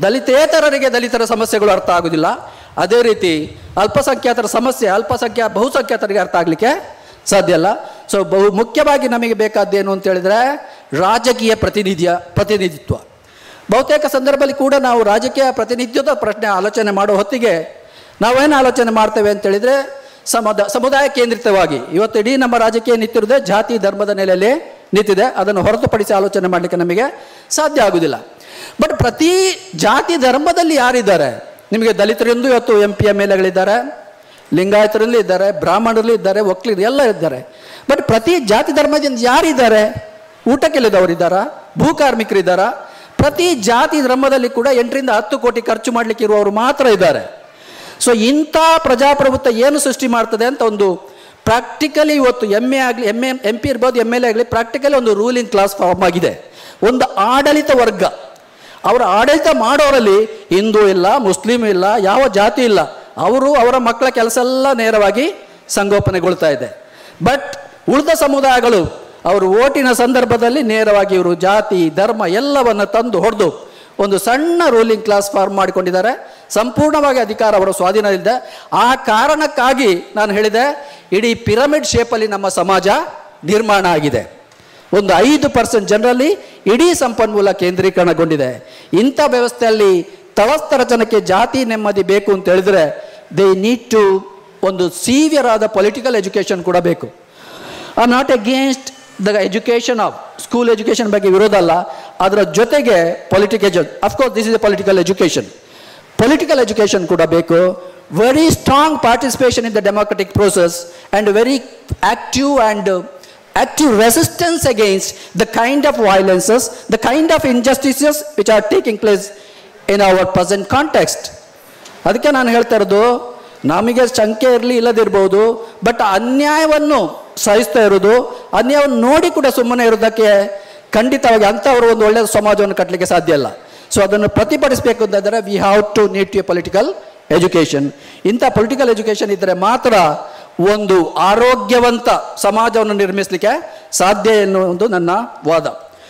[SPEAKER 1] ದಲಿತೇತರರಿಗೆ ದಲಿತರ ಸಮಸ್ಯೆಗಳು ಅರ್ಥ ಆಗೋದಿಲ್ಲ ಅದೇ ರೀತಿ ಅಲ್ಪಸಂಖ್ಯಾತರ ಸಮಸ್ಯೆ ಅಲ್ಪಸಂಖ್ಯಾ ಬಹುಸಂಖ್ಯಾತರಿಗೆ ಅರ್ಥ ಆಗಲಿಕ್ಕೆ ಸಾಧ್ಯ ಅಲ್ಲ ಸೊ ಬಹು ಮುಖ್ಯವಾಗಿ ನಮಗೆ ಬೇಕಾದ್ದೇನು ಅಂತ ಹೇಳಿದ್ರೆ ರಾಜಕೀಯ ಪ್ರತಿನಿಧಿಯ ಪ್ರತಿನಿಧಿತ್ವ ಬಹುತೇಕ ಸಂದರ್ಭದಲ್ಲಿ ಕೂಡ ನಾವು ರಾಜಕೀಯ ಪ್ರತಿನಿಧಿತ್ವದ ಪ್ರಶ್ನೆ ಆಲೋಚನೆ ಮಾಡೋ ಹೊತ್ತಿಗೆ ನಾವೇನು ಆಲೋಚನೆ ಮಾಡ್ತೇವೆ ಅಂತ ಹೇಳಿದ್ರೆ ಸಮುದ ಸಮುದಾಯ ಕೇಂದ್ರಿತವಾಗಿ ಇವತ್ತು ಇಡೀ ನಮ್ಮ ರಾಜಕೀಯ ನಿಂತಿರುವುದೇ ಜಾತಿ ಧರ್ಮದ ನೆಲೆಯಲ್ಲಿ ನಿಂತಿದೆ ಅದನ್ನು ಹೊರತುಪಡಿಸಿ ಆಲೋಚನೆ ಮಾಡಲಿಕ್ಕೆ ನಮಗೆ ಸಾಧ್ಯ ಆಗುವುದಿಲ್ಲ ಬಟ್ ಪ್ರತಿ ಜಾತಿ ಧರ್ಮದಲ್ಲಿ ಯಾರಿದ್ದಾರೆ ನಿಮಗೆ ದಲಿತರೆಂದು ಇವತ್ತು ಎಂ ಪಿ ಎಮ್ ಎಲ್ ಎಗಳಿದ್ದಾರೆ ಲಿಂಗಾಯತರಲ್ಲಿ ಇದ್ದಾರೆ ಬ್ರಾಹ್ಮಣರಲ್ಲಿ ಇದ್ದಾರೆ ಒಕ್ಕಲಿಗರು ಎಲ್ಲ ಇದ್ದಾರೆ ಬಟ್ ಪ್ರತಿ ಜಾತಿ ಧರ್ಮದಿಂದ ಯಾರಿದ್ದಾರೆ ಊಟಕ್ಕೆಲ್ಲದವರಿದ್ದಾರಾ ಭೂ ಕಾರ್ಮಿಕರಿದ್ದಾರಾ ಪ್ರತಿ ಜಾತಿ ಧರ್ಮದಲ್ಲಿ ಕೂಡ ಎಂಟರಿಂದ ಹತ್ತು ಕೋಟಿ ಖರ್ಚು ಮಾಡಲಿಕ್ಕೆ ಇರುವವರು ಮಾತ್ರ ಇದ್ದಾರೆ ಸೊ ಇಂಥ ಪ್ರಜಾಪ್ರಭುತ್ವ ಏನು ಸೃಷ್ಟಿ ಮಾಡ್ತದೆ ಅಂತ ಒಂದು ಪ್ರಾಕ್ಟಿಕಲಿ ಇವತ್ತು ಎಮ್ ಎ ಆಗಲಿ ಎಮ್ ಎ ಎಂ ಪಿ ಇರ್ಬೋದು ಎಮ್ ಎಲ್ ಎ ಆಗಲಿ ಪ್ರಾಕ್ಟಿಕಲಿ ಒಂದು ರೂಲಿಂಗ್ ಕ್ಲಾಸ್ ಫಾರ್ಮ್ ಆಗಿದೆ ಒಂದು ಆಡಳಿತ ವರ್ಗ ಅವರ ಆಡಳಿತ ಮಾಡೋರಲ್ಲಿ ಹಿಂದೂ ಇಲ್ಲ ಮುಸ್ಲಿಂ ಇಲ್ಲ ಯಾವ ಜಾತಿ ಇಲ್ಲ ಅವರು ಅವರ ಮಕ್ಕಳ ಕೆಲಸ ಎಲ್ಲ ನೇರವಾಗಿ ಸಂಗೋಪನೆಗೊಳ್ತಾ ಇದೆ ಬಟ್ ಉಳಿದ ಸಮುದಾಯಗಳು ಅವರು ಓಟಿನ ಸಂದರ್ಭದಲ್ಲಿ ನೇರವಾಗಿ ಇವರು ಜಾತಿ ಧರ್ಮ ಎಲ್ಲವನ್ನು ತಂದು ಹೊಡೆದು ಒಂದು ಸಣ್ಣ ರೂಲಿಂಗ್ ಕ್ಲಾಸ್ ಫಾರ್ಮ್ ಮಾಡಿಕೊಂಡಿದ್ದಾರೆ ಸಂಪೂರ್ಣವಾಗಿ ಅಧಿಕಾರ ಅವರ ಸ್ವಾಧೀನದಲ್ಲಿದೆ ಆ ಕಾರಣಕ್ಕಾಗಿ ನಾನು ಹೇಳಿದೆ ಇಡೀ ಪಿರಮಿಡ್ ಶೇಪಲ್ಲಿ ನಮ್ಮ ಸಮಾಜ ನಿರ್ಮಾಣ ಆಗಿದೆ ಒಂದು ಐದು ಪರ್ಸೆಂಟ್ ಜನರಲ್ಲಿ ಇಡೀ ಸಂಪನ್ಮೂಲ ಕೇಂದ್ರೀಕರಣಗೊಂಡಿದೆ ಇಂಥ ವ್ಯವಸ್ಥೆಯಲ್ಲಿ ತಳಸ್ತರ ಜನಕ್ಕೆ ಜಾತಿ ನೆಮ್ಮದಿ ಬೇಕು ಅಂತ ಹೇಳಿದ್ರೆ ದೇ ನೀಡ್ ಟು ಒಂದು ಸೀವಿಯರ್ ಆದ ಪೊಲಿಟಿಕಲ್ ಎಜುಕೇಷನ್ ಕೂಡ ಬೇಕು are not against the education of school education ಬಗ್ಗೆ ವಿರೋಧ ಅಲ್ಲ ಅದರ ಜೊತೆಗೆ ಪೊಲಿಟಿಕ್ ಎಜು of course this is a political education political education ಕೂಡ ಬೇಕು very strong participation in the democratic process and very active and active resistance against the kind of violences, the kind of injustices which are taking place in our present context. ಅದಕ್ಕೆ ನಾನು ಹೇಳ್ತಾ ಇರೋದು ನಮಗೆ ಶಂಕೆ ಇರಲಿ ಇಲ್ಲದಿರ್ಬೋದು ಬಟ್ ಅನ್ಯಾಯವನ್ನು ಸಹಿಸ್ತಾ ಇರೋದು ಅನ್ಯಾಯವನ್ನು ನೋಡಿ ಕೂಡ ಸುಮ್ಮನೆ ಇರೋದಕ್ಕೆ ಖಂಡಿತವಾಗಿ ಅಂಥವರು ಒಂದು ಒಳ್ಳೆಯ ಸಮಾಜವನ್ನು ಕಟ್ಟಲಿಕ್ಕೆ ಸಾಧ್ಯ ಇಲ್ಲ ಸೊ ಅದನ್ನು ಪ್ರತಿಭಟಿಸಬೇಕು ಅಂತಂದರೆ we have to need to a political education ಇಂಥ ಪೊಲಿಟಿಕಲ್ ಎಜುಕೇಷನ್ ಇದ್ದರೆ ಮಾತ್ರ ಒಂದು ಆರೋಗ್ಯವಂತ ಸಮಾಜವನ್ನು ನಿರ್ಮಿಸಲಿಕ್ಕೆ ಸಾಧ್ಯ ಎನ್ನುವುದು ನನ್ನ ವಾದ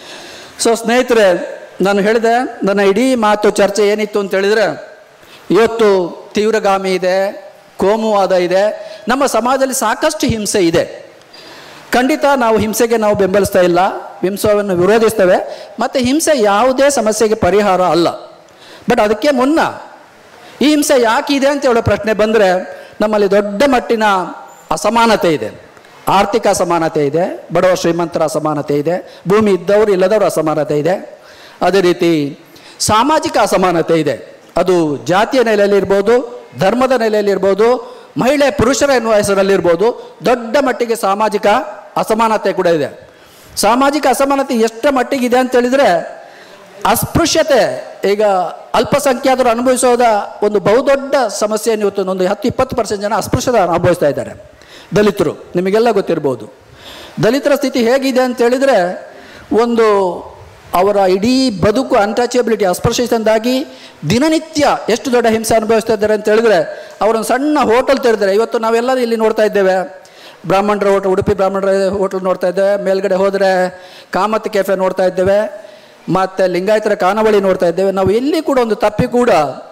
[SPEAKER 1] ಸೊ ಸ್ನೇಹಿತರೆ ನಾನು ಹೇಳಿದೆ ನನ್ನ ಇಡೀ ಮಾತು ಚರ್ಚೆ ಏನಿತ್ತು ಅಂತ ಹೇಳಿದರೆ ಇವತ್ತು ತೀವ್ರಗಾಮಿ ಇದೆ ಕೋಮುವಾದ ಇದೆ ನಮ್ಮ ಸಮಾಜದಲ್ಲಿ ಸಾಕಷ್ಟು ಹಿಂಸೆ ಇದೆ ಖಂಡಿತ ನಾವು ಹಿಂಸೆಗೆ ನಾವು ಬೆಂಬಲಿಸ್ತಾ ಇಲ್ಲ ಹಿಂಸೆಯನ್ನು ವಿರೋಧಿಸ್ತೇವೆ ಮತ್ತು ಹಿಂಸೆ ಯಾವುದೇ ಸಮಸ್ಯೆಗೆ ಪರಿಹಾರ ಅಲ್ಲ ಬಟ್ ಅದಕ್ಕೆ ಮುನ್ನ ಈ ಹಿಂಸೆ ಯಾಕಿದೆ ಅಂತ ಹೇಳೋ ಪ್ರಶ್ನೆ ಬಂದರೆ ನಮ್ಮಲ್ಲಿ ದೊಡ್ಡ ಮಟ್ಟಿನ ಅಸಮಾನತೆ ಇದೆ ಆರ್ಥಿಕ ಅಸಮಾನತೆ ಇದೆ ಬಡವ ಶ್ರೀಮಂತರ ಅಸಮಾನತೆ ಇದೆ ಭೂಮಿ ಇದ್ದವರು ಇಲ್ಲದವರು ಅಸಮಾನತೆ ಇದೆ ಅದೇ ರೀತಿ ಸಾಮಾಜಿಕ ಅಸಮಾನತೆ ಇದೆ ಅದು ಜಾತಿಯ ನೆಲೆಯಲ್ಲಿ ಇರ್ಬೋದು ಧರ್ಮದ ನೆಲೆಯಲ್ಲಿ ಇರ್ಬೋದು ಮಹಿಳೆ ಪುರುಷರ ಎನ್ನುವ ಹೆಸರಲ್ಲಿರ್ಬೋದು ದೊಡ್ಡ ಮಟ್ಟಿಗೆ ಸಾಮಾಜಿಕ ಅಸಮಾನತೆ ಕೂಡ ಇದೆ ಸಾಮಾಜಿಕ ಅಸಮಾನತೆ ಎಷ್ಟರ ಮಟ್ಟಿಗೆ ಇದೆ ಅಂತ ಹೇಳಿದರೆ ಅಸ್ಪೃಶ್ಯತೆ ಈಗ ಅಲ್ಪಸಂಖ್ಯಾತರು ಅನುಭವಿಸೋದ ಒಂದು ಬಹುದೊಡ್ಡ ಸಮಸ್ಯೆಯನ್ನು ಇವತ್ತು ಒಂದು ಹತ್ತು ಇಪ್ಪತ್ತು ಪರ್ಸೆಂಟ್ ಜನ ಅಸ್ಪೃಶ್ಯತೆ ಅನುಭವಿಸ್ತಾ ಇದ್ದಾರೆ ದಲಿತರು ನಿಮಗೆಲ್ಲ ಗೊತ್ತಿರ್ಬೋದು ದಲಿತರ ಸ್ಥಿತಿ ಹೇಗಿದೆ ಅಂತ ಹೇಳಿದರೆ ಒಂದು ಅವರ ಇಡೀ ಬದುಕು ಅನ್ಟಚಬಿಲಿಟಿ ಅಸ್ಪೃಶ್ಯತೆಯಿಂದಾಗಿ ದಿನನಿತ್ಯ ಎಷ್ಟು ದೊಡ್ಡ ಹಿಂಸೆ ಅನುಭವಿಸ್ತಾ ಇದ್ದಾರೆ ಅಂತ ಹೇಳಿದ್ರೆ ಅವರೊಂದು ಸಣ್ಣ ಹೋಟೆಲ್ ತೆರೆದರೆ ಇವತ್ತು ನಾವೆಲ್ಲ ಇಲ್ಲಿ ನೋಡ್ತಾ ಇದ್ದೇವೆ ಬ್ರಾಹ್ಮಣರ ಹೋಟೆಲ್ ಉಡುಪಿ ಬ್ರಾಹ್ಮಣರ ಹೋಟೆಲ್ ನೋಡ್ತಾ ಇದ್ದೇವೆ ಮೇಲ್ಗಡೆ ಹೋದರೆ ಕಾಮತ್ ಕೆಫೆ ನೋಡ್ತಾ ಇದ್ದೇವೆ ಮತ್ತು ಲಿಂಗಾಯತರ ಖಾನಾವಳಿ ನೋಡ್ತಾ ಇದ್ದೇವೆ ನಾವು ಎಲ್ಲಿ ಕೂಡ ಒಂದು ತಪ್ಪಿ ಕೂಡ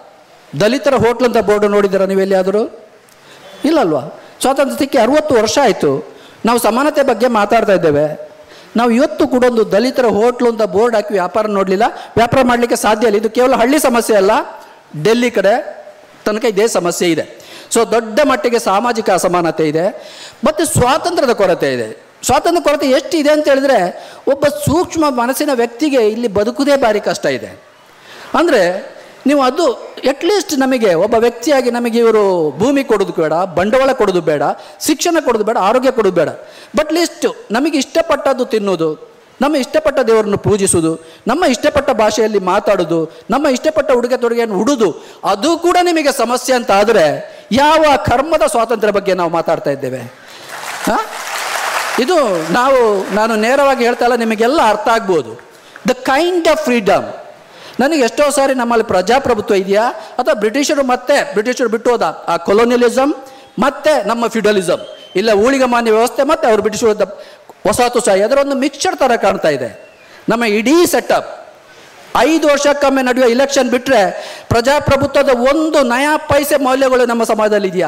[SPEAKER 1] ದಲಿತರ ಹೋಟ್ಲ್ ಅಂತ ಬೋರ್ಡು ನೋಡಿದ್ದೀರಾ ನೀವು ಎಲ್ಲಿಯಾದರೂ ಇಲ್ಲಲ್ವಾ ಸ್ವಾತಂತ್ರ್ಯ ಸಿಕ್ಕಿ ಅರುವತ್ತು ವರ್ಷ ಆಯಿತು ನಾವು ಸಮಾನತೆ ಬಗ್ಗೆ ಮಾತಾಡ್ತಾ ಇದ್ದೇವೆ ನಾವು ಇವತ್ತು ಕೂಡ ಒಂದು ದಲಿತರ ಹೋಟ್ಲು ಅಂತ ಬೋರ್ಡ್ ಹಾಕಿ ವ್ಯಾಪಾರ ನೋಡಲಿಲ್ಲ ವ್ಯಾಪಾರ ಮಾಡಲಿಕ್ಕೆ ಸಾಧ್ಯ ಇಲ್ಲ ಇದು ಕೇವಲ ಹಳ್ಳಿ ಸಮಸ್ಯೆ ಅಲ್ಲ ಡೆಲ್ಲಿ ಕಡೆ ತನಕ ಇದೇ ಸಮಸ್ಯೆ ಇದೆ ಸೊ ದೊಡ್ಡ ಮಟ್ಟಿಗೆ ಸಾಮಾಜಿಕ ಅಸಮಾನತೆ ಇದೆ ಮತ್ತು ಸ್ವಾತಂತ್ರ್ಯದ ಕೊರತೆ ಇದೆ ಸ್ವಾತಂತ್ರ್ಯ ಕೊರತೆ ಎಷ್ಟು ಇದೆ ಅಂತ ಹೇಳಿದ್ರೆ ಒಬ್ಬ ಸೂಕ್ಷ್ಮ ಮನಸ್ಸಿನ ವ್ಯಕ್ತಿಗೆ ಇಲ್ಲಿ ಬದುಕುವುದೇ ಭಾರಿ ಕಷ್ಟ ಇದೆ ಅಂದರೆ ನೀವು ಅದು ಅಟ್ಲೀಸ್ಟ್ ನಮಗೆ ಒಬ್ಬ ವ್ಯಕ್ತಿಯಾಗಿ ನಮಗೆ ಇವರು ಭೂಮಿ ಕೊಡೋದು ಬೇಡ ಬಂಡವಾಳ ಕೊಡೋದು ಬೇಡ ಶಿಕ್ಷಣ ಕೊಡೋದು ಬೇಡ ಆರೋಗ್ಯ ಕೊಡೋದು ಬೇಡ ಬಟ್ ಲೀಸ್ಟ್ ನಮಗೆ ಇಷ್ಟಪಟ್ಟದ್ದು ತಿನ್ನೋದು ನಮ್ಮ ಇಷ್ಟಪಟ್ಟ ದೇವರನ್ನು ಪೂಜಿಸೋದು ನಮ್ಮ ಇಷ್ಟಪಟ್ಟ ಭಾಷೆಯಲ್ಲಿ ಮಾತಾಡೋದು ನಮ್ಮ ಇಷ್ಟಪಟ್ಟ ಉಡುಗೆ ತೊಡುಗೆಯನ್ನು ಉಡುದು ಅದು ಕೂಡ ನಿಮಗೆ ಸಮಸ್ಯೆ ಅಂತ ಆದರೆ ಯಾವ ಕರ್ಮದ ಸ್ವಾತಂತ್ರ್ಯ ಬಗ್ಗೆ ನಾವು ಮಾತಾಡ್ತಾ ಇದ್ದೇವೆ ಹಾಂ ಇದು ನಾವು ನಾನು ನೇರವಾಗಿ ಹೇಳ್ತಾ ಇಲ್ಲ ನಿಮಗೆಲ್ಲ ಅರ್ಥ ಆಗ್ಬೋದು ದ ಕೈಂಡ್ ಆಫ್ ಫ್ರೀಡಮ್ ನನಗೆ ಎಷ್ಟೋ ಸಾರಿ ನಮ್ಮಲ್ಲಿ ಪ್ರಜಾಪ್ರಭುತ್ವ ಇದೆಯಾ ಅಥವಾ ಬ್ರಿಟಿಷರು ಮತ್ತೆ ಬ್ರಿಟಿಷರು ಬಿಟ್ಟು ಹೋದ ಆ ಕೊಲೋನಿಯಲಿಸಮ್ ಮತ್ತೆ ನಮ್ಮ ಫ್ಯೂಡಲಿಸಮ್ ಇಲ್ಲ ಊಳಿಗಮಾನ್ಯ ವ್ಯವಸ್ಥೆ ಮತ್ತೆ ಅವರು ಬ್ರಿಟಿಷರು ವಸಾಹತುಶಾಹಿ ಅದರ ಒಂದು ಮಿಕ್ಸ್ಚರ್ ಥರ ಕಾಣ್ತಾ ಇದೆ ನಮ್ಮ ಇಡೀ ಸೆಟಪ್ ಐದು ವರ್ಷಕ್ಕೊಮ್ಮೆ ನಡೆಯುವ ಇಲೆಕ್ಷನ್ ಬಿಟ್ಟರೆ ಪ್ರಜಾಪ್ರಭುತ್ವದ ಒಂದು ನಯಾ ಪೈಸೆ ಮೌಲ್ಯಗಳು ನಮ್ಮ ಸಮಾಜದಲ್ಲಿ ಇದೆಯಾ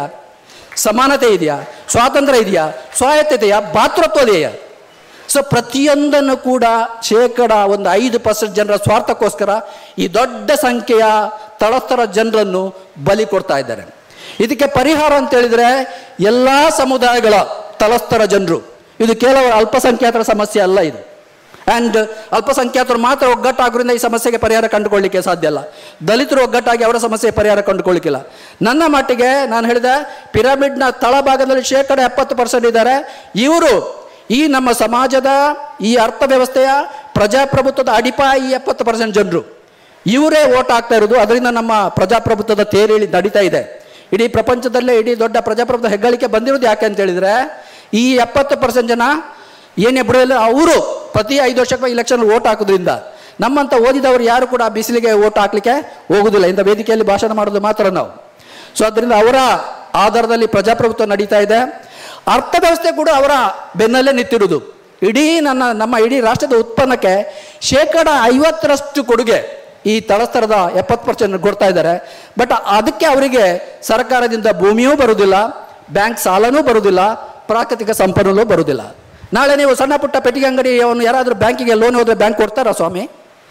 [SPEAKER 1] ಸಮಾನತೆ ಇದೆಯಾ ಸ್ವಾತಂತ್ರ್ಯ ಇದೆಯಾ ಸ್ವಾಯತ್ತತೆಯ ಭಾತೃತ್ವದೆಯಾ ಸೊ ಪ್ರತಿಯೊಂದನ್ನು ಕೂಡ ಶೇಕಡ ಒಂದು ಐದು ಪರ್ಸೆಂಟ್ ಜನರ ಸ್ವಾರ್ಥಕ್ಕೋಸ್ಕರ ಈ ದೊಡ್ಡ ಸಂಖ್ಯೆಯ ತಳಸ್ತರ ಜನರನ್ನು ಬಲಿ ಕೊಡ್ತಾ ಇದ್ದಾರೆ ಇದಕ್ಕೆ ಪರಿಹಾರ ಅಂತ ಹೇಳಿದ್ರೆ ಎಲ್ಲ ಸಮುದಾಯಗಳ ತಳಸ್ತರ ಜನರು ಇದು ಕೇವಲ ಅಲ್ಪಸಂಖ್ಯಾತರ ಸಮಸ್ಯೆ ಅಲ್ಲ ಇದು ಆ್ಯಂಡ್ ಅಲ್ಪಸಂಖ್ಯಾತರು ಮಾತ್ರ ಒಗ್ಗಟ್ಟಾಗೋದ್ರಿಂದ ಈ ಸಮಸ್ಯೆಗೆ ಪರಿಹಾರ ಕಂಡುಕೊಳ್ಳಿಕ್ಕೆ ಸಾಧ್ಯ ಅಲ್ಲ ದಲಿತರು ಒಗ್ಗಟ್ಟಾಗಿ ಅವರ ಸಮಸ್ಯೆ ಪರಿಹಾರ ಕಂಡುಕೊಳ್ಳಿಕ್ಕಿಲ್ಲ ನನ್ನ ಮಟ್ಟಿಗೆ ನಾನು ಹೇಳಿದೆ ಪಿರಮಿಡ್ನ ತಳಭಾಗದಲ್ಲಿ ಶೇಕಡ ಎಪ್ಪತ್ತು ಪರ್ಸೆಂಟ್ ಇದ್ದಾರೆ ಇವರು ಈ ನಮ್ಮ ಸಮಾಜದ ಈ ಅರ್ಥವ್ಯವಸ್ಥೆಯ ಪ್ರಜಾಪ್ರಭುತ್ವದ ಅಡಿಪಾಯ ಈ ಎಪ್ಪತ್ತು ಪರ್ಸೆಂಟ್ ಜನರು ಇವರೇ ಓಟ್ ಹಾಕ್ತಾ ಇರೋದು ಅದರಿಂದ ನಮ್ಮ ಪ್ರಜಾಪ್ರಭುತ್ವದ ತೇರೇಳಿ ನಡೀತಾ ಇದೆ ಇಡೀ ಪ್ರಪಂಚದಲ್ಲೇ ಇಡೀ ದೊಡ್ಡ ಪ್ರಜಾಪ್ರಭುತ್ವ ಹೆಗ್ಗಳಿಕೆ ಬಂದಿರೋದು ಯಾಕೆ ಅಂತ ಹೇಳಿದ್ರೆ ಈ ಎಪ್ಪತ್ತು ಪರ್ಸೆಂಟ್ ಜನ ಏನೇ ಬಿಡಲ್ಲ ಅವರು ಪ್ರತಿ ಐದು ವರ್ಷಕ್ಕೆ ಇಲೆಕ್ಷನ್ ಓಟ್ ಹಾಕೋದ್ರಿಂದ ನಮ್ಮಂತ ಓದಿದವರು ಯಾರು ಕೂಡ ಬಿಸಿಲಿಗೆ ಓಟ್ ಹಾಕ್ಲಿಕ್ಕೆ ಹೋಗುದಿಲ್ಲ ಇಂಥ ವೇದಿಕೆಯಲ್ಲಿ ಭಾಷಣ ಮಾಡೋದು ಮಾತ್ರ ನಾವು ಸೊ ಅದರಿಂದ ಅವರ ಆಧಾರದಲ್ಲಿ ಪ್ರಜಾಪ್ರಭುತ್ವ ನಡೀತಾ ಇದೆ ಅರ್ಥವ್ಯವಸ್ಥೆ ಕೂಡ ಅವರ ಬೆನ್ನಲ್ಲೇ ನಿಂತಿರುವುದು ಇಡೀ ನನ್ನ ನಮ್ಮ ಇಡೀ ರಾಷ್ಟ್ರದ ಉತ್ಪನ್ನಕ್ಕೆ ಶೇಕಡ ಐವತ್ತರಷ್ಟು ಕೊಡುಗೆ ಈ ತಳಸ್ತರದ ಎಪ್ಪತ್ತು ಪರ್ಸೆಂಟ್ ಕೊಡ್ತಾ ಇದ್ದಾರೆ ಬಟ್ ಅದಕ್ಕೆ ಅವರಿಗೆ ಸರ್ಕಾರದಿಂದ ಭೂಮಿಯೂ ಬರುವುದಿಲ್ಲ ಬ್ಯಾಂಕ್ ಸಾಲನೂ ಬರುವುದಿಲ್ಲ ಪ್ರಾಕೃತಿಕ ಸಂಪನ್ಮೂಲವೂ ಬರುವುದಿಲ್ಲ ನಾಳೆ ನೀವು ಸಣ್ಣ ಪುಟ್ಟ ಪೆಟ್ಟಿಗೆ ಅಂಗಡಿ ಅವನು ಯಾರಾದರೂ ಬ್ಯಾಂಕಿಗೆ ಲೋನ್ ಹೋದರೆ ಬ್ಯಾಂಕ್ ಕೊಡ್ತಾರಾ ಸ್ವಾಮಿ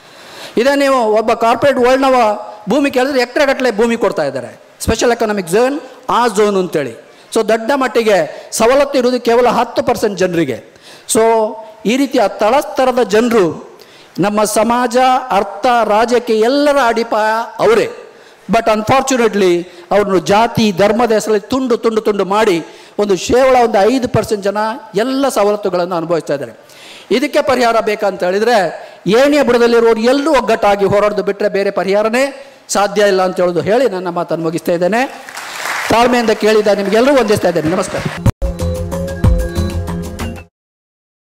[SPEAKER 1] ಇದೇ ನೀವು ಒಬ್ಬ ಕಾರ್ಪೊರೇಟ್ ವರ್ಲ್ಡ್ನವ ಭೂಮಿ ಕೇಳಿದ್ರೆ ಎಕರೆಗಟ್ಟಲೆ ಭೂಮಿ ಕೊಡ್ತಾ ಇದ್ದಾರೆ ಸ್ಪೆಷಲ್ ಎಕನಾಮಿಕ್ ಝೋನ್ ಆ ಝೋನ್ ಅಂತೇಳಿ ಸೊ ದೊಡ್ಡ ಮಟ್ಟಿಗೆ ಸವಲತ್ತು ಇರುವುದು ಕೇವಲ ಹತ್ತು ಪರ್ಸೆಂಟ್ ಜನರಿಗೆ ಸೊ ಈ ರೀತಿಯ ತಳಸ್ತರದ ಜನರು ನಮ್ಮ ಸಮಾಜ ಅರ್ಥ ರಾಜ್ಯಕ್ಕೆ ಎಲ್ಲರ ಅಡಿಪಾಯ ಅವರೇ ಬಟ್ ಅನ್ಫಾರ್ಚುನೇಟ್ಲಿ ಅವ್ರನ್ನು ಜಾತಿ ಧರ್ಮದ ಹೆಸರಲ್ಲಿ ತುಂಡು ತುಂಡು ತುಂಡು ಮಾಡಿ ಒಂದು ಕೇವಲ ಒಂದು ಐದು ಪರ್ಸೆಂಟ್ ಜನ ಎಲ್ಲ ಸವಲತ್ತುಗಳನ್ನು ಅನುಭವಿಸ್ತಾ ಇದ್ದಾರೆ ಇದಕ್ಕೆ ಪರಿಹಾರ ಬೇಕಂತ ಹೇಳಿದ್ರೆ ಏಣಿಯ ಬುಡದಲ್ಲಿರೋರು ಎಲ್ಲರೂ ಒಗ್ಗಟ್ಟಾಗಿ ಹೋರಾಡೋದು ಬಿಟ್ಟರೆ ಬೇರೆ ಪರಿಹಾರನೇ ಸಾಧ್ಯ ಇಲ್ಲ ಅಂತ ಹೇಳೋದು ಹೇಳಿ ನನ್ನ ಮಾತನ್ನು ಮುಗಿಸ್ತಾ ಇದ್ದೇನೆ ತಾಳ್ಮೆಯಿಂದ ಕೇಳಿದ ನಿಮಗೆಲ್ಲರೂ ವಂದಿಸ್ತಾ ಇದ್ದೇನೆ ನಮಸ್ಕಾರ